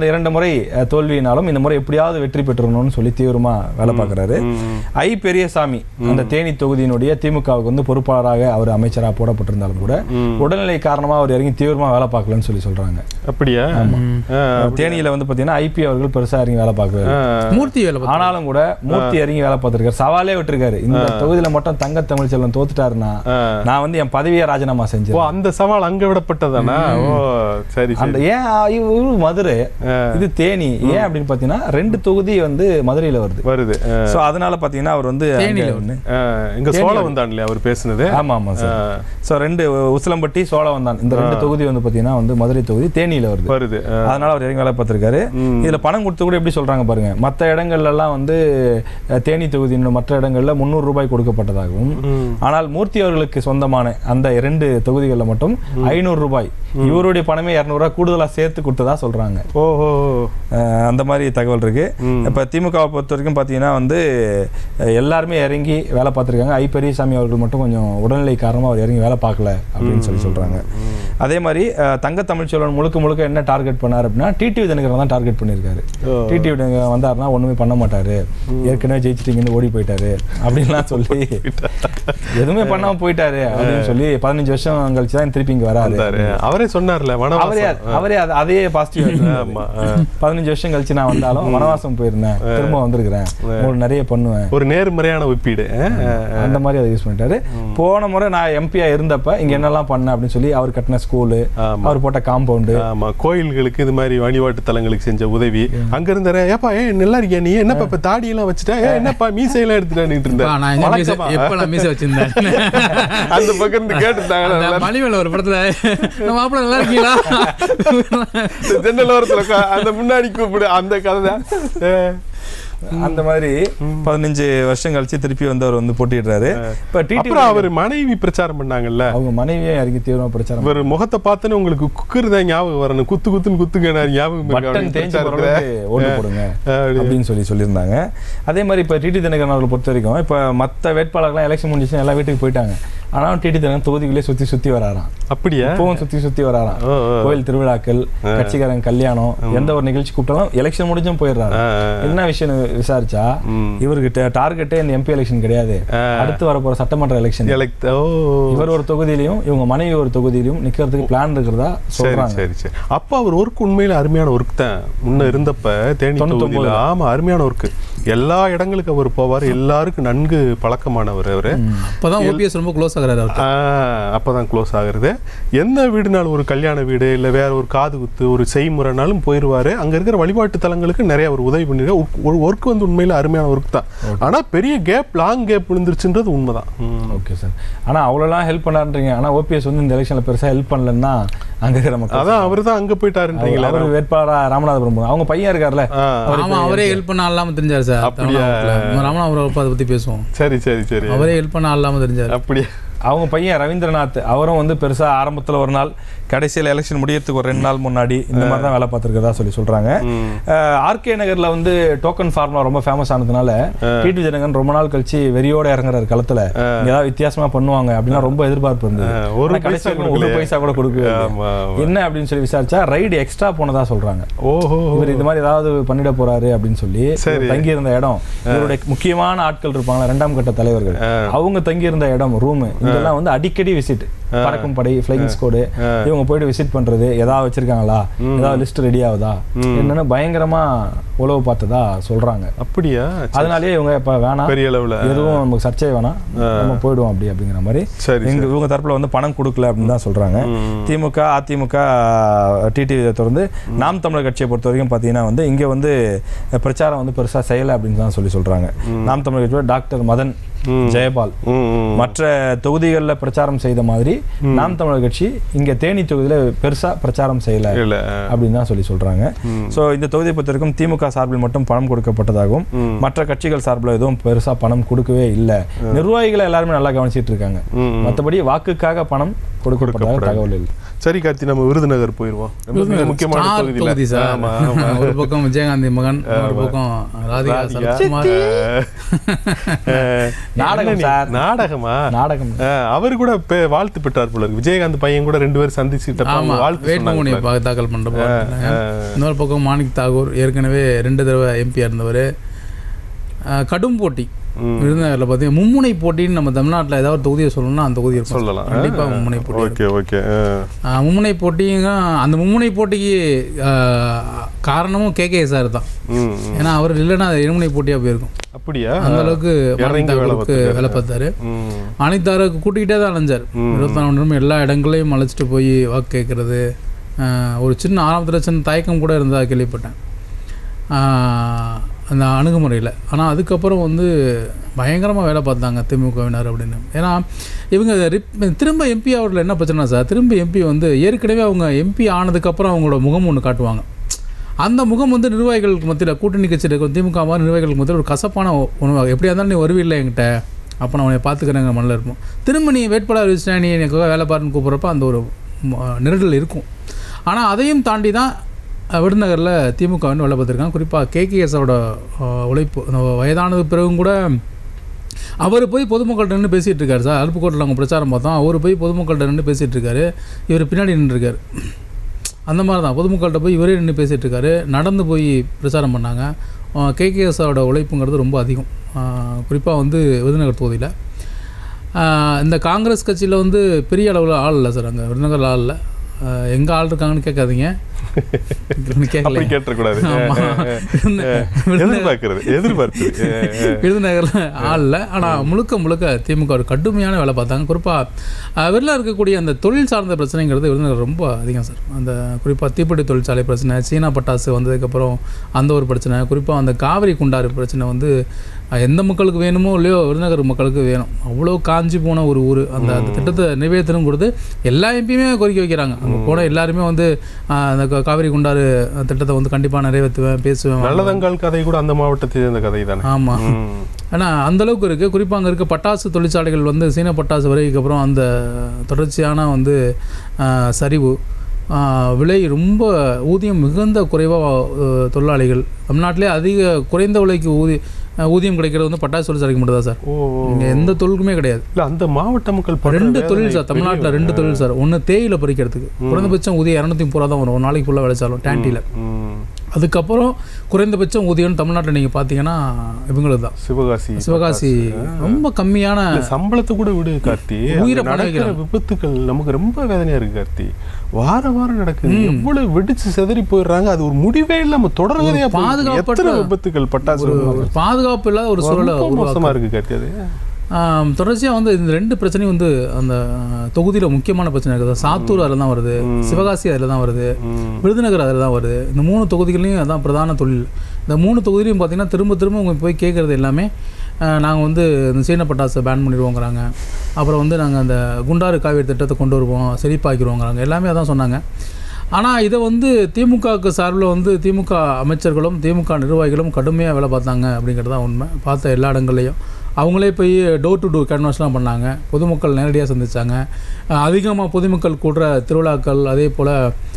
கடந்த இரண்டு முறை அஹ், தோல்வியினாலும் இந்த முறை எப்படியாவது வெற்றி பெற்றணும்னு சொல்லி தீவிரமா வேலை பார்க்குறாரு ஐ பெரியசாமி அந்த தேனி தொகுதியினுடைய திமுகவுக்கு வந்து பொறுப்பாளராக அவர் அமைச்சராக போடப்பட்டிருந்தாலும் கூட உடல்நிலை காரணமா அவர் இறங்கி தீவிரமா வேலை பார்க்கலன்னு சொல்லி சொல்றாங்க அப்படியா ஆ, தேனியில வந்து பாத்தீங்கன்னா ஐபி அவர்கள் பெருசா இறங்கி வேலை பார்க்கறாரு ஆ. மூர்த்தி வேலை பார்த்தாரு. ஆனாலும் கூட மூர்த்தி இறங்கி வேலை பார்த்திருக்காரு சவாலே விட்டுருக்காரு இந்த தொகுதியில மட்டும் தங்க தமிழ்ச்செல்வன் தோத்துட்டாருன்னா ஆ. நான் வந்து என் பதவியை ராஜினாமா ஓ செஞ்சேன் அந்த சவால் அங்க விடப்பட்டதானா ஓ சரி அந்த சரி ஏன் இவரு மதுரை இது தேனி ஏன் அப்படின்னு பாத்தீங்கன்னா ரெண்டு தொகுதி வந்து மதுரையில வருது வருது ஆ. சோ அதனால பாத்தீங்கன்னா அவர் வந்து அங்க தேனியில ஒண்ணு. ஆ, இங்க சோழ வந்தான்ல அவர் பேசுனது ஆமா ஆமா சார் ஆ. சோ ரெண்டு உசிலம்பட்டி சோழவந்தான் இந்த ரெண்டு தொகுதி வந்து பாத்தீங்கன்னா வந்து மதுரை தொகுதி தேனியில வருது வருது ஆ. அதனால அவர் இறங்கி வேலை பார்த்திருக்காரு இதுல பணம் கொடுத்து கூட எப்படி சொல்றாங்க பாருங்க மத்த இடங்கள்ல எல்லாம் வந்து அஹ், தேனி தொகுதியின் மற்ற இடங்கள்ல முந்நூறு ரூபாய் கொடுக்கப்பட்டதாகவும் ம். ஆனால் மூர்த்தி அவர்களுக்கு சொந்தமான அந்த இரண்டு தொகுதிகளில் மட்டும் ஐநூறு ரூபாய் இவருடைய பணமே இரநூறுவா கூடுதலா சேர்த்து கொடுத்ததா சொல்றாங்க ஓஹோ அஹ், அந்த மாதிரி தகவல் இருக்கு இப்ப திமுகவை பொறுத்த வரைக்கும் பாத்தீங்கன்னா வந்து அஹ், எல்லாருமே இறங்கி வேலை பார்த்திருக்காங்க ஐ பெரியசாமி அவர்கள் மட்டும் கொஞ்சம் உடல்நிலை காரணமா அவர் இறங்கி வேலை பார்க்கல அப்படின்னு சொல்லி சொல்றாங்க அதே மாதிரி அஹ், தங்க தமிழ்ச்செல்வன் முழுக்க முழுக்க என்ன டார்கெட் பண்ணார் அப்படின்னா டிடிவி தினகரன் தான் டார்கெட் பண்ணியிருக்காரு ஓ. டிடிவி தினகரன் வந்தாருன்னா ஒண்ணுமே பண்ண மாட்டாரு ஏற்கனவே ஜெயிச்சிட்டீங்கன்னு ஓடி போயிட்டாரு அப்படின்லாம் சொல்லி எதுவுமே பண்ணாம போயிட்டாரு அப்படின்னு சொல்லி பதினஞ்சு வருஷம் கழிச்சு தான் திருப்பி இங்க வராரு வந்தாரு. அவரே சொன்னார்ல அவரே வனவாசம் அவரே அது- அதே பாசிட்டிவ் ஆமா ஆ. பதினஞ்சு வருஷம் கழிச்சு நான் வந்தாலும் வனவாசம் போயிருந்தேன் திரும்ப வந்திருக்கிறேன் உங்களுக்கு நிறைய பண்ணுவேன் ஒரு நேர்மறையான ஒப்பீடு ஆ? அந்த மாதிரி அதை யூஸ் பண்ணிட்டாரு போன முறை நான் எம்பியா இருந்தப்ப இங்க என்னெல்லாம் பண்ணேன் அப்படின்னு சொல்லி அவர் கட்டின ஸ்கூலு ஆமா. அவர் போட்ட காம்பவுண்டு ஆமா கோயில்களுக்கு இது மாதிரி வழிபாட்டு தலங்களுக்கு செஞ்ச உதவி அங்க இருந்தாரு ஏப்பா ஏ நல்லா இருக்கியா நீ என்னப்பா இப்ப தாடி எல்லாம் வச்சுட்டா ஏ என்னப்பா மீசையெல்லாம் எடுத்துட்டான்னு அப்பா, நான் எங்க மீசை வழக்கமா? எப்ப நான் மீசை வச்சிருந்தேன் அந்த பக்கம் இருந்து கேட்டுட்டாங்க அந்த மணிமேல ஒரு படத்துல நம்ம மாப்பிள்ள நல்லா இருக்கீங்களா ஜன்னல் ஓரத்துல உக்கா- அந்த முன்னாடி கூப்பிடு அந்த கதை தான் அந்த மாதிரி பதினஞ்சு வருஷம் கழிச்சு திருப்பி வந்து அவர் வந்து போட்டிடுறாரு இப்ப டிடி அப்புறம் அவர் மனைவி பிரச்சாரம் பண்ணாங்கல்ல அவங்க மனைவியே இறங்கி தீவிரமா பிரச்சாரம் இவர் முகத்தை பார்த்தோன்னே உங்களுக்கு குக்குரு தான் ஞாபகம் வரணும் குத்து குத்துன்னு குத்துங்க ஞாபகம் இருக்கா பட்டன் அப்படின்னு தேஞ்சு பிரச்சாரத்துல? போறவங்களுக்கு ஓட்டு போடுங்க அப்படி. அப்படின்னு சொல்லி சொல்லியிருந்தாங்க அதே மாதிரி இப்போ டிடி தினகரன் அவர்களை பொறுத்த வரைக்கும் இப்போ மற்ற வேட்பாளர்கள்லாம் எலெக்ஷன் முடிஞ்சுச்சுன்னா எல்லா வீட்டுக்கு போயிட்டாங்க ஆனால் டிடி தினகரன் தொகுதிக்குள்ளே சுற்றி சுற்றி வராராம் அப்படியா இப்பவும் சுற்றி சுற்றி வராராம் ஓ, ஓ. கோயில் திருவிழாக்கள் கட்சிக்காரங்க கல்யாணம் எந்த ஒரு நிகழ்ச்சி கூப்பிட்டாலும் எலெக்ஷன் முடிஞ்சும் போயிடுறாரு ஆ, ஆ. என்ன விஷயம் விசாரிச்சா ம். இவருக்கு டார்கெட்டே இந்த எம்பி எலெக்ஷன் கிடையாது அடுத்து வரப்போற சட்டமன்ற எலெக்ஷன் Elect- ஓ இவர் ஒரு தொகுதியிலையும் இவங்க மனைவி ஒரு தொகுதியிலையும் நிக்கிறதுக்கு பிளான் இருக்கிறதா சரி சொல்றாங்க சரி சரி அப்ப அவர் ஒர்க் உண்மையில அருமையான ஒர்க் தான் முன்ன இருந்தப்ப தேனி தொகுதியில ஆமா அருமையான ஒர்க் எல்லா இடங்களுக்கு அவர் போவார் எல்லாருக்கும் நன்கு பழக்கமானவர் அவரு அப்பதான் ஓபிஎஸ் ரொம்ப க்ளோஸ் ஆகுறாரு அவர் ஆ, அப்பதான் க்ளோஸ் ஆகுறது எந்த வீடுனாலும் ஒரு கல்யாண வீடு இல்ல வேற ஒரு காது குத்து ஒரு செய்முறைனாலும் போயிருவாரு அங்க இருக்கிற வழிபாட்டு தலங்களுக்கு நிறைய ஒரு உதவி பண்ணிருக்காரு ஒரு ஒர்க் வந்து உண்மையில அருமையான ஒர்க் தான் ஆனா பெரிய கேப் லாங் கேப் விழுந்துருச்சுன்றது உண்மைதான் ம். ஓகே சார் ஆனா அவ்வளோலாம் ஹெல்ப் பண்ணாருன்றீங்க ஆனா ஓபிஎஸ் வந்து இந்த எலெக்ஷன்ல பெருசா ஹெல்ப் பண்ணலன்னா அங்க இருக்கிற மக்கள் அதான் அவரு தான் அங்க போயிட்டாருன்றீங்களா அவர் வேட்பாளரா ராமநாதபுரம் போனார். அவங்க பையன் இருக்கார்ல ஆ, ஆமா அவரே ஹெல்ப் பண்ண இல்லாம தெரிஞ்சாரு சார் அப்படியா? ராமனா அவரை அதை பத்தி பேசுவோம் சரி சரி சரி அவரே ஹெல்ப் பண்ண இல்லாம தெரிஞ்சாரு அப்படியே அவங்க பையன் ரவீந்திரநாத் அவரும் வந்து பெருசா ஆரம்பத்துல ஒரு நாள் கடைசியில் எலெக்ஷன் முடியறதுக்கு ஒரு ரெண்டு நாள் முன்னாடி இந்த மாதிரி தான் வேலை பார்த்துருக்கதா சொல்லி சொல்றாங்க ஆர்கே நகர்ல வந்து டோக்கன் ஃபார்முலா ரொம்ப ஃபேமஸ் ஆனதுனால டிடி ஜனகன் ரொம்ப நாள் கழிச்சு வெறியோட இறங்குறாரு களத்துல இங்க ஏதாவது வித்தியாசமா பண்ணுவாங்க அப்படின்னா ரொம்ப எதிர்பார்ப்பு இருந்தது ஆ, ஒரு ஆனா கடைசி பைசா வரைக்கும் ஒரு கொடுக்கலையே. பைசா கூட கொடுக்கவே இல்லை. ஆமா, ஆமா. என்ன அப்படின்னு சொல்லி விசாரிச்சா ரைடு எக்ஸ்ட்ரா போனதா சொல்றாங்க ஓஹோ இவர் இது மாதிரி ஏதாவது பண்ணிட போறாரு அப்படின்னு சொல்லி சரி. இவர் தங்கி இருந்த இடம் இவருடைய முக்கியமான ஆட்கள் இருப்பாங்க ரெண்டாம் கட்ட தலைவர்கள் அவங்க தங்கி இருந்த இடம் ரூம் இதெல்லாம் வந்து அடிக்கடி விசிட் பறக்கும் படை ஃபிளைங் ஸ்கோடு இவங்க போயிட்டு விசிட் பண்றது ஏதாவது வச்சிருக்காங்களா ஏதாவது லிஸ்ட் ரெடி ஆகுதா என்னன்னு பயங்கரமா உழவு பார்த்ததா சொல்றாங்க அப்படியா அதனாலேயே இவங்க இப்ப வேணாம் பெரிய அளவுல எதுவும் நமக்கு சர்ச்சை வேணாம் நம்ம போயிடுவோம் அப்படி அப்படிங்கிற மாதிரி சரி எங்க இவங்க தரப்புல வந்து பணம் கொடுக்கல அப்படின்னு தான் சொல்றாங்க திமுக அதிமுக டிடி தொடர்ந்து நாம் தமிழர் கட்சியை பொறுத்த வரைக்கும் பார்த்தீங்கன்னா வந்து இங்க வந்து பிரச்சாரம் வந்து பெருசா செய்யலை அப்படின்னு தான் சொல்லி சொல்றாங்க நாம் தமிழர் கட்சியோட டாக்டர் மதன் ஜெயபால் ம், ம். மற்ற தொகுதிகளில் பிரச்சாரம் செய்த மாதிரி நாம் தமிழர் கட்சி இங்க தேனி தொகுதியில பெருசா பிரச்சாரம் செய்யல இல்ல அப்படின்னு தான் சொல்லி சொல்றாங்க சோ இந்த தொகுதியை பொறுத்த வரைக்கும் திமுக சார்பில் மட்டும் பணம் கொடுக்கப்பட்டதாகவும் மற்ற கட்சிகள் சார்பில் எதுவும் பெருசா பணம் கொடுக்கவே இல்லை நிர்வாகிகளை எல்லாருமே நல்லா கவனிச்சிட்டு இருக்காங்க ம், மற்றபடி வாக்குக்காக பணம் கொடுக்கப்பட்டதாக தகவல் இல்லை சரி கார்த்தி நம்ம விருதுநகர் போயிருவோம் ரொம்ப மிக முக்கியமான ஸ்டார் தொகுதியில. தொகுதி சார் ஆமா, ஆமா. ஒரு பக்கம் விஜயகாந்தி மகன் ஒரு பக்கம் ராதிகா ராதிகா. சரத்குமார் அஹ், நாடகம் என்ன நீ- சார். நாடகமா நாடகம் அஹ், அவர் கூட பெ- வாழ்த்து பெற்றார் போல இருக்கு விஜயகாந்த் பையன் கூட ரெண்டு பேரும் சந்திச்சுட்டு ஆமா வாழ்த்து வேட்புமணி சொன்னாங்க பா- தாக்கல் பண்ற அஹ். இன்னொரு பக்கம் மாணிக் தாகூர் ஏற்கனவே ரெண்டு தடவை எம்பியா இருந்தவர் கடும் போட்டி ம். விருதுநகர்ல பார்த்தீங்கன்னா மும்முனை போட்டின்னு நம்ம தமிழ்நாட்டுல ஏதாவது ஒரு தொகுதியை சொல்லணும்னா அந்த தொகுதி இருக்கும் சொல்லலாம் கண்டிப்பா மும்முனை போட்டி ஓகே ஓகே ஆஹ் மும்முனை போட்டிங்க அந்த மும்முனை போட்டிக்கு ஆஹ், காரணமும் கே கே சார் தான் ம் ம். ஏன்னா அவர் இல்லைன்னா அது இருமுனை போட்டியா போயிருக்கும் அப்படியா அந்த அளவுக்கு இறங்கி வேலை மாணிக் தாகூருக்கு வேலை பார்த்தாரு ம் அனிதாருக்கு கூட்டிகிட்டே தான் அலைஞ்சார் இருபத்தி நாலு மணி நேரம் எல்லா இடங்களையும் அழைச்சிட்டு போய் வாக்கு கேட்கறது ஆஹ், ஒரு சின்ன ஆரம்பத்தில் சின்ன தயக்கம் கூட இருந்ததா கேள்விப்பட்டேன் ஆஹ், அந்த அணுகுமுறையில் ஆனால் அதுக்கப்புறம் வந்து பயங்கரமாக வேலை பார்த்தாங்க திமுகவினர் அப்படின்னு ஏன்னா இவங்க ரிப் திரும்ப எம்பி அவரில் என்ன பிரச்சனை சார் திரும்ப எம்பி வந்து ஏற்கனவே அவங்க எம்பி ஆனதுக்கப்புறம் அவங்களோட முகம் ஒன்று காட்டுவாங்க அந்த முகம் வந்து நிர்வாகிகளுக்கு மத்தியில் கூட்டணி கட்சியில் இருக்கும் திமுக மாதிரி நிர்வாகிகளுக்கு மத்தியில் ஒரு கசப்பான உ- உணவாக எப்படியா இருந்தாலும் நீ வருவில்லை என்கிட்ட அப்போ நான் உன்னை பார்த்துக்கிறேங்க மண்ணில் இருப்போம் திரும்ப நீ வேட்பாளர் வச்சுட்டா நீ எனக்கு வேலை பாருன்னு கூப்பிட்றப்ப அந்த ஒரு ம- நெருடல் இருக்கும் ஆனால் அதையும் தாண்டி தான் அஹ், விருதுநகரில் திமுக வந்து வேலை பார்த்துருக்காங்க குறிப்பாக கேகேஎஸோட உழைப்பு அந்த வயதானது பிறகும் கூட அவர் போய் பொதுமக்கள்கிட்ட நின்று பேசிகிட்டு இருக்காரு சார் அருப்புக்கோட்டில் அவங்க பிரச்சாரம் பார்த்தோம் அவர் போய் பொதுமக்கள்கிட்ட நின்று பேசிகிட்டு இருக்காரு இவர் பின்னாடி நின்றுருக்காரு அந்த மாதிரி தான் பொதுமக்கள்கிட்ட போய் இவரே நின்று பேசிகிட்டு இருக்காரு நடந்து போய் பிரச்சாரம் பண்ணாங்க கேகேஎஸோட உழைப்புங்கிறது ரொம்ப அதிகம் குறிப்பாக வந்து விருதுநகர் தொகுதியில் ஆஹ் இந்த காங்கிரஸ் கட்சியில் வந்து பெரிய அளவில் ஆள் இல்லை சார் அங்கே விருதுநகர் ஆள் இல்லை எங்கே ஆள் இருக்காங்கன்னு கேட்காதீங்க கேட்கல அப்படி கேட்டக்கூடாது ஆமா. எதிர்பார்க்கிறது எதிர்பார்ப்பு விருதுநகரில் ஆள் இல்லை ஆனால் முழுக்க முழுக்க திமுக ஒரு கடுமையான வேலை பார்த்தாங்க குறிப்பாக வெளில இருக்கக்கூடிய அந்த தொழில் சார்ந்த பிரச்சனைங்கிறது விருதுநகர் ரொம்ப அதிகம் சார் அந்த குறிப்பாக தீப்பெட்டி தொழிற்சாலை பிரச்சனை சீனா பட்டாசு வந்ததுக்கப்புறம் அந்த ஒரு பிரச்சனை குறிப்பாக அந்த காவிரி குண்டாறு பிரச்சனை வந்து அஹ், எந்த மக்களுக்கு வேணுமோ இல்லையோ விருதுநகர் மக்களுக்கு வேணும் அவ்வளோ காஞ்சி போன ஒரு ஊர் அந்த அந்த திட்டத்தை நிறைவேற்றணும் கொடுத்து எல்லா எம்பியுமே கோரிக்கை வைக்கிறாங்க அங்கே போன எல்லாருமே வந்து அஹ், அந்த கா- காவிரி குண்டாறு திட்டத்தை வந்து கண்டிப்பாக நிறைவேற்றுவேன் பேசுவேன் நல்லதங்கால் கதை கூட அந்த மாவட்டத்தை சேர்ந்த கதை தானே ஆமாம் ம். ஆனால் அந்த அளவுக்கு இருக்குது குறிப்பாக அங்கே இருக்க பட்டாசு தொழிற்சாலைகள் வந்து சீன பட்டாசு வரைக்கும் அப்புறம் அந்த தொடர்ச்சியான வந்து ஆஹ், சரிவு ஆஹ், விலை ரொம்ப ஊதியம் மிகுந்த குறைவாக தொழிலாளிகள் தமிழ்நாட்டிலே அதிக குறைந்த விலைக்கு ஊதி ஆஹ், ஊதியம் கிடைக்கிறது வந்து பட்டாசு தொழிற்சாலைக்கு மட்டும் தான் சார் ஓ ஓ. இங்கே எந்த தொழிலுக்குமே கிடையாது இல்ல அந்த மாவட்ட மக்கள் படுற ரெண்டு வேதனை தொழில் சார் பெரிய- தமிழ்நாட்டில் ரெண்டு தொழில் சார் ஒன்று தேயிலை பறிக்கிறதுக்கு குறைந்தபட்சம் ஊதியம் இரநூத்தி முப்பது ரூபா தான் வரும் ஒரு நாளைக்கு ஃபுல்லாக விளைச்சாலும் டேண்டியில் ம். அதுக்கப்புறம் குறைந்தபட்சம் ஊதியம் தமிழ்நாட்டில் நீங்கள் பார்த்தீங்கன்னா இவங்களுக்கு தான் சிவகாசி சிவகாசி ரொம்ப கம்மியான இல்ல, சம்பளத்தை கூட விடு கார்த்தி உயிரை அங்க பணம் நடக்கிற விபத்துக்கள் நமக்கு ரொம்ப வேதனையா இருக்கு கார்த்தி வாரம் வாரம் நடக்குது எவ்வளவு வெடிச்சு செதறி போயிடுறாங்க அது ஒரு முடிவே இல்லாம தொடர்கதையா போயிட்டு இருக்கு. பாதுகாப்பற்ற- எத்தனை விபத்துக்கள் பட்டாசு ஒரு பாதுகாப்பு இல்லாத ஒரு சூழலை ரொம்ப உருவாக்கும் மோசமா இருக்கு கார்த்தி அது ஆம், தொடர்ச்சியா வந்து இந்த ரெண்டு பிரச்சனையும் வந்து அந்த தொகுதியில முக்கியமான பிரச்சனை இருக்குது சாத்தூர் அதில் தான் வருது சிவகாசி அதில் தான் வருது ம். விருதுநகர் அதில் தான் வருது இந்த மூணு தொகுதிகளையும் அதான் பிரதான தொழில் இந்த மூணு தொகுதியிலையும் பார்த்தீங்கன்னா திரும்ப திரும்ப அவங்க போய் கேட்குறது எல்லாமே நாங்கள் வந்து இந்த சீன பட்டாசை பேன் பண்ணிடுவோங்கிறாங்க அப்புறம் வந்து நாங்கள் அந்த குண்டாறு காவிரி திட்டத்தை கொண்டு வருவோம் செழிப்பாக்கிடுவோங்கிறாங்க எல்லாமே அதான் சொன்னாங்க ஆனால் இதை வந்து திமுகவுக்கு சார்பில் வந்து திமுக அமைச்சர்களும் திமுக நிர்வாகிகளும் கடுமையாக வேலை பார்த்தாங்க அப்படிங்கிறது தான் உண்மை பார்த்த எல்லா இடங்கள்லையும் அவங்களே போய் டோர் டு டோர் கேன்வாஸ்லாம் பண்ணாங்க பொதுமக்கள் நேரடியாக சந்திச்சாங்க அதிகமாக பொதுமக்கள் கூடுற திருவிழாக்கள் அதே போல்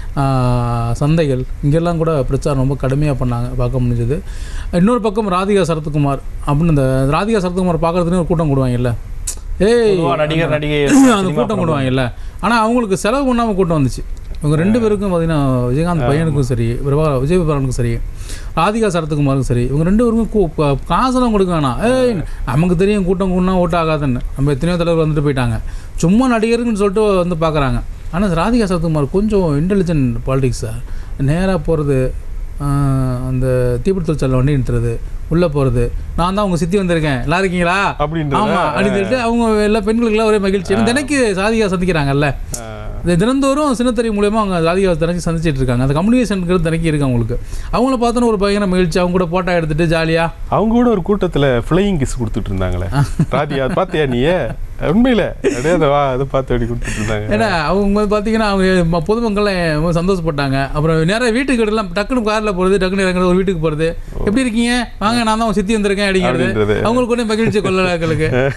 சந்தைகள் இங்கெல்லாம் கூட பிரச்சாரம் ரொம்ப கடுமையாக பண்ணாங்க பார்க்க முடிஞ்சது இன்னொரு பக்கம் ராதிகா சரத்குமார் அப்படின்னு இந்த ராதிகா சரத்குமார் பார்க்குறதுன்னு ஒரு கூட்டம் கூடுவாங்கல்ல ஏய் பொதுவா நடிகர் நடிகை அந்த கூட்டம் கூடுவாங்கல்ல ஆனால் அவங்களுக்கு செலவு பண்ணாமல் கூட்டம் வந்துச்சு இவங்க ரெண்டு பேருக்கும் பார்த்தீங்கன்னா விஜயகாந்த் பையனுக்கும் சரி பிரபா விஜய் பிரபாகரனுக்கும் சரி ராதிகா சரத்குமாருக்கும் சரி இவங்க ரெண்டு பேருக்கும் கூ- கா- காசெல்லாம் கொடுக்க வேணாம் ஏய் நமக்கு தெரியும் கூட்டம் கூடனா ஓட்டு ஆகாதுன்னு நம்ம எத்தனையோ தலைவர் வந்துட்டு போயிட்டாங்க சும்மா நடிகருக்குன்னு சொல்லிட்டு வந்து பார்க்குறாங்க ஆனால் ராதிகா சரத்குமார் கொஞ்சம் இன்டெலிஜென்ட் பாலிடிக்ஸ் சார் நேராக போகிறது அந்த தீப்பிடி தொழிற்சாலை வண்டி நிறுத்துறது உள்ளே போகிறது நான் தான் உங்கள் சித்தி வந்திருக்கேன் நல்லா இருக்கீங்களா அப்படின்றத, ஆமா அப்படின்னு சொல்லிட்டு அவங்க எல்லா பெண்களுக்கெல்லாம் ஒரே மகிழ்ச்சி ஏன்னா தினைக்கு சாதிகா சந்திக்கிறாங்கல்ல இந்த தினந்தோறும் சின்னத்தறி மூலியமா அவங்க சாதிகா தினைக்கு சந்திச்சிட்டு இருக்காங்க அந்த கம்யூனிகேஷனுங்கிறது தினைக்கு இருக்கு அவங்களுக்கு அவங்கள பார்த்தோன்னு ஒரு பயங்கர மகிழ்ச்சி அவங்க கூட போட்டோ எடுத்துட்டு ஜாலியா அவங்க கூட ஒரு கூட்டத்துல ஃப்ளையிங் கிஸ் கொடுத்துட்டு இருந்தாங்களே ராதியா அது பாத்தியா நீ உண்மையில அப்படியே அதை வா அதை பார்த்து அப்படி கொடுத்துட்டு இருந்தாங்க ஏன்னா அவங்க வந்து பார்த்தீங்கன்னா அவங்க ம- பொதுமக்கள்லாம் ரொம்ப சந்தோஷப்பட்டாங்க அப்புறம் நேராக வீட்டுக்கு எல்லாம் டக்குனு காரில் போகிறது டக்குனு இறங்குறது ஒரு வீட்டுக்கு போகிறது எப்படி இருக்கீங்க வாங்க நான் தான் உங்க சித்தி வந்திருக்கேன் அப்படிங்கிறது அப்படின்றது. அவங்களுக்கு ஒன்றே மகிழ்ச்சி கொள்ளலாக்களுக்கு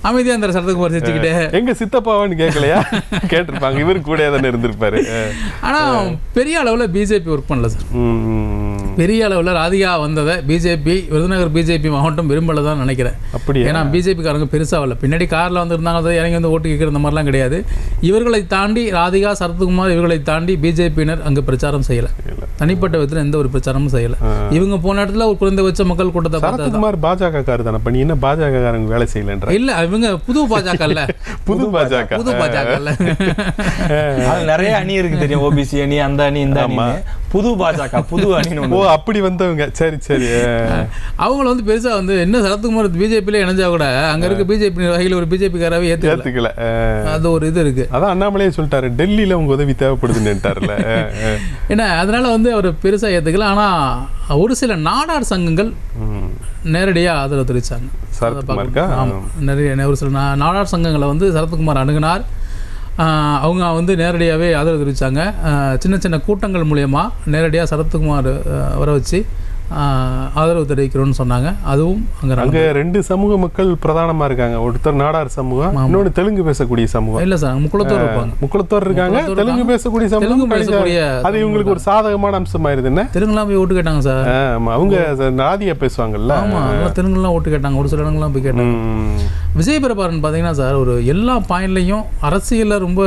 அமைதியா அந்த சரத்குமார் சிரிச்சுக்கிட்டே எங்க சித்தப்பாவான்னு கேட்கலையா கேட்டிருப்பாங்க இவரு கூட தானே இருந்திருப்பாரு அஹ். ஆனா பெரிய அளவுல பிஜேபி ஒர்க் பண்ணல சார் ம், ம். பெரிய அளவுல ராதிகா வந்ததை பிஜேபி விருதுநகர் பிஜேபி மாவட்டம் விரும்பல தான் நினைக்கிறேன் அப்படியா ஏன்னா பிஜேபிக்காரங்க பெருசா வரல பின்னாடி கார்ல வந்திருந்தாங்க அதை இறங்கி வந்து ஓட்டு கேட்குற இந்த மாதிரிலாம் கிடையாது இவர்களை தாண்டி ராதிகா சரத்குமார் இவர்களை தாண்டி பிஜேபியினர் அங்க பிரச்சாரம் செய்யல இல்ல. தனிப்பட்ட விதத்துல எந்த ஒரு பிரச்சாரமும் செய்யல இவங்க போன இடத்துல ஒரு குறைந்தபட்ச மக்கள் கூட்டத்தை பார்த்தா சரத்குமார் பாஜக காரு தானே பண்ணி என்ன பாஜக காரங்க வேலை செய்யலன்ற இல்ல இவங்க புது பாஜக இல்ல புது பாஜக புது பாஜக இல்ல அது நிறைய அணி இருக்கு தெரியும் ஓபிசி அணி அந்த அணி இந்த அணி புது பாஜக புது அணின்னு ஓ ஒண்ணு அப்படி வந்தவங்க சரி சரி அஹ். அவங்கள வந்து பெருசா வந்து என்ன சரத்குமார் பிஜேபியில இணைஞ்சா கூட அங்க இருக்க பிஜேபி நிர்வாகிகள் ஒரு பிஜேபிக்காராவே ஏத்துக்கல ஏத்துக்கல அஹ். அது ஒரு இது இருக்கு அதான் அண்ணாமலையே சொல்லிட்டாரு டெல்லியில உங்க உதவி தேவைப்படுதுன்னுட்டாருல அஹ், அஹ். ஏன்னா அதனால வந்து அவர் பெருசா ஏத்துக்கல ஆனா ஒரு சில நாடார் சங்கங்கள் ம். நேரடியா ஆதரவு தெரிவிச்சாங்க சரத்குமாருக்கா ஆமா நிறைய ஒரு சில நா- நாடார் சங்கங்களை வந்து சரத்குமார் அணுகினார் ஆஹ் அவங்க வந்து நேரடியாகவே ஆதரவு தெரிவித்தாங்க சின்ன சின்ன கூட்டங்கள் மூலயமா நேரடியாக சரத்குமார் ஆஹ் வர வச்சு ஆஹ் ஆதரவு தெரிவிக்கிறோம்னு சொன்னாங்க அதுவும் அங்கே அங்க ரெண்டு சமூக மக்கள் பிரதானமா இருக்காங்க ஒருத்தர் நாடார் சமூகம் இன்னொன்று தெலுங்கு பேசக்கூடிய சமூகம் இல்லை சார் முக்குளத்தூர் இருப்பாங்க முக்குளத்தோர் இருக்காங்க முக்குளத்தோர் தெலுங்கு இருக்காங்க. பேசக்கூடிய சமூகம் தெலுங்கு கணிசா- பேசக்கூடிய அது இவங்களுக்கு ஒரு சாதகமான அம்சமாயிருது என்ன தெலுங்குலாம் போய் ஓட்டு கேட்டாங்க சார் ஆமா, அவங்க நாதியா பேசுவாங்கல்ல ஆமாம் அதெல்லாம் தெலுங்குலாம் ஓட்டு கேட்டாங்க ஒரு சில இடங்கள்லாம் போய் கேட்டாங்க ம். விஜய் பிரபாரன் பார்த்தீங்கன்னா சார் ஒரு எல்லா பாயிண்ட்லையும் அரசியலில் ரொம்ப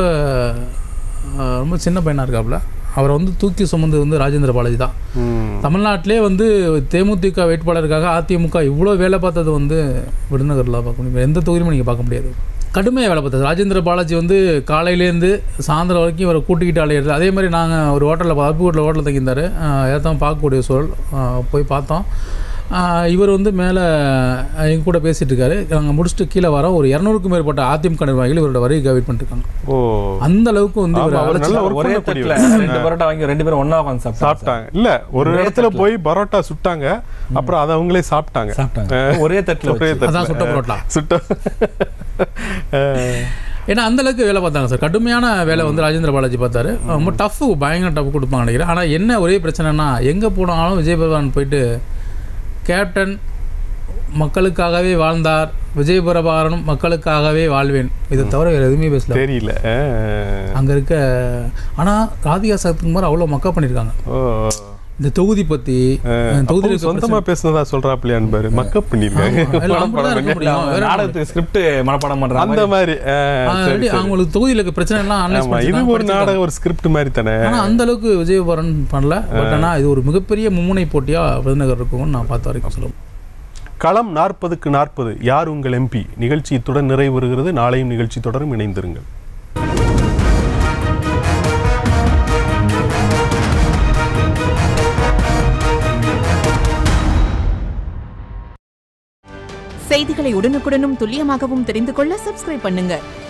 ஆஹ் ரொம்ப சின்ன பையனாக இருக்காப்புல அவரை வந்து தூக்கி சுமந்து வந்து ராஜேந்திர பாலாஜி தான் ம். தமிழ்நாட்டிலே வந்து தேமுதிக வேட்பாளருக்காக அதிமுக இவ்வளோ வேலை பார்த்தது வந்து விருதுநகரில் பார்க்க முடியும் எந்த தொகுதியிலும் நீங்கள் பார்க்க முடியாது கடுமையாக வேலை பார்த்தது ராஜேந்திர பாலாஜி வந்து காலையிலேருந்து சாயந்தரம் வரைக்கும் இவரை கூட்டிக்கிட்டு அலையிறது அதே மாதிரி நாங்கள் ஒரு ஹோட்டலில் அருப்புக்கோட்டில் ஹோட்டலில் தங்கியிருந்தார் ஏற்றம் பார்க்கக்கூடிய சூழல் ஆஹ் போய் பார்த்தோம் ஆஹ் இவர் வந்து மேலே எங்க கூட பேசிகிட்டு இருக்காரு நாங்கள் முடிச்சுட்டு கீழே வரோம் ஒரு இரநூறுக்கும் மேற்பட்ட அதிமுக நிர்வாகிகள் இவரோட வருகைக்கு வெயிட் பண்ணிருக்காங்க ஓ அந்த அளவுக்கு வந்து இவர் ஆமா, அவர் அழைச்சி நல்ல work ஒரே பண்ணக்கூடியவர். தட்டுல ரெண்டு பரோட்டா வாங்கி ரெண்டு பேரும் ஒண்ணா உட்காந்து சாப்பிட்டாங்க சாப்பிட்டாங்க இல்ல ஒரு இடத்துல போய் பரோட்டா சுட்டாங்க அப்புறம் அதை அவங்களே சாப்பிட்டாங்க சாப்பிட்டாங்க ஒரே தட்டுல ஒரே வச்சு. தட்டுல. அதான் சுட்ட புரோட்டா சுட்ட அஹ், ஏன்னா அந்த அளவுக்கு வேலை பார்த்தாங்க சார் கடுமையான வேலை வந்து ராஜேந்திர பாலாஜி பார்த்தாரு ரொம்ப டஃப் பயங்கர டஃப் கொடுப்பாங்க நினைக்கிறேன் ஆனால் என்ன ஒரே பிரச்சனைனா எங்கே போனாலும் விஜய் பிரபாகரன் போயிட்டு கேப்டன் மக்களுக்காகவே வாழ்ந்தார் விஜய் பிரபாகரனும் மக்களுக்காகவே வாழ்வேன் இதை தவிர வேறு எதுவுமே பேசல தெரியல அஹ். அங்கே இருக்க ஆனால் ராதிகா சரத்குமார் அவ்வளோ மக்கா பண்ணியிருக்காங்க ஓ இந்த தொகுதி பற்றி தொகுதியில் அப்பவும் இருக்க சொந்தமா பேசுனதா சொல்றாப்லையான் பாரு மக்கப் பண்ணிருக்காங்க எல்லாம் அப்படிதான் இருக்க முடியும் வேற என்ன நாடகத்துக்கு ஸ்கிரிப்ட் மனப்பாடம் பண்ற அந்த மாதிரி மாதிரி அஹ், ஆ, சரி, எப்படி சரி. அவங்களுக்கு தொகுதியில் இருக்க பிரச்சனை எல்லாம் அனலைஸ் ஆமா இது ஒரு நாடகம் ஒரு ஸ்கிரிப்ட் மாதிரி தானே ஆனா அந்த அளவுக்கு விஜயபரன் பண்ணல பட் ஆனா இது ஒரு மிகப்பெரிய மும்முனை போட்டியா விருதுநகர் இருக்கும்னு நான் பார்த்த வரைக்கும் சொல்லுவேன் களம் நாற்பதுக்கு நாற்பது யார் உங்கள் எம்பி நிகழ்ச்சி இத்துடன் நிறைவுறுகிறது நாளையும் நிகழ்ச்சி தொடரும் இணைந்திருங்கள் செய்திகளை உடனுக்குடனும் துல்லியமாகவும் தெரிந்து கொள்ள சப்ஸ்கிரைப் பண்ணுங்க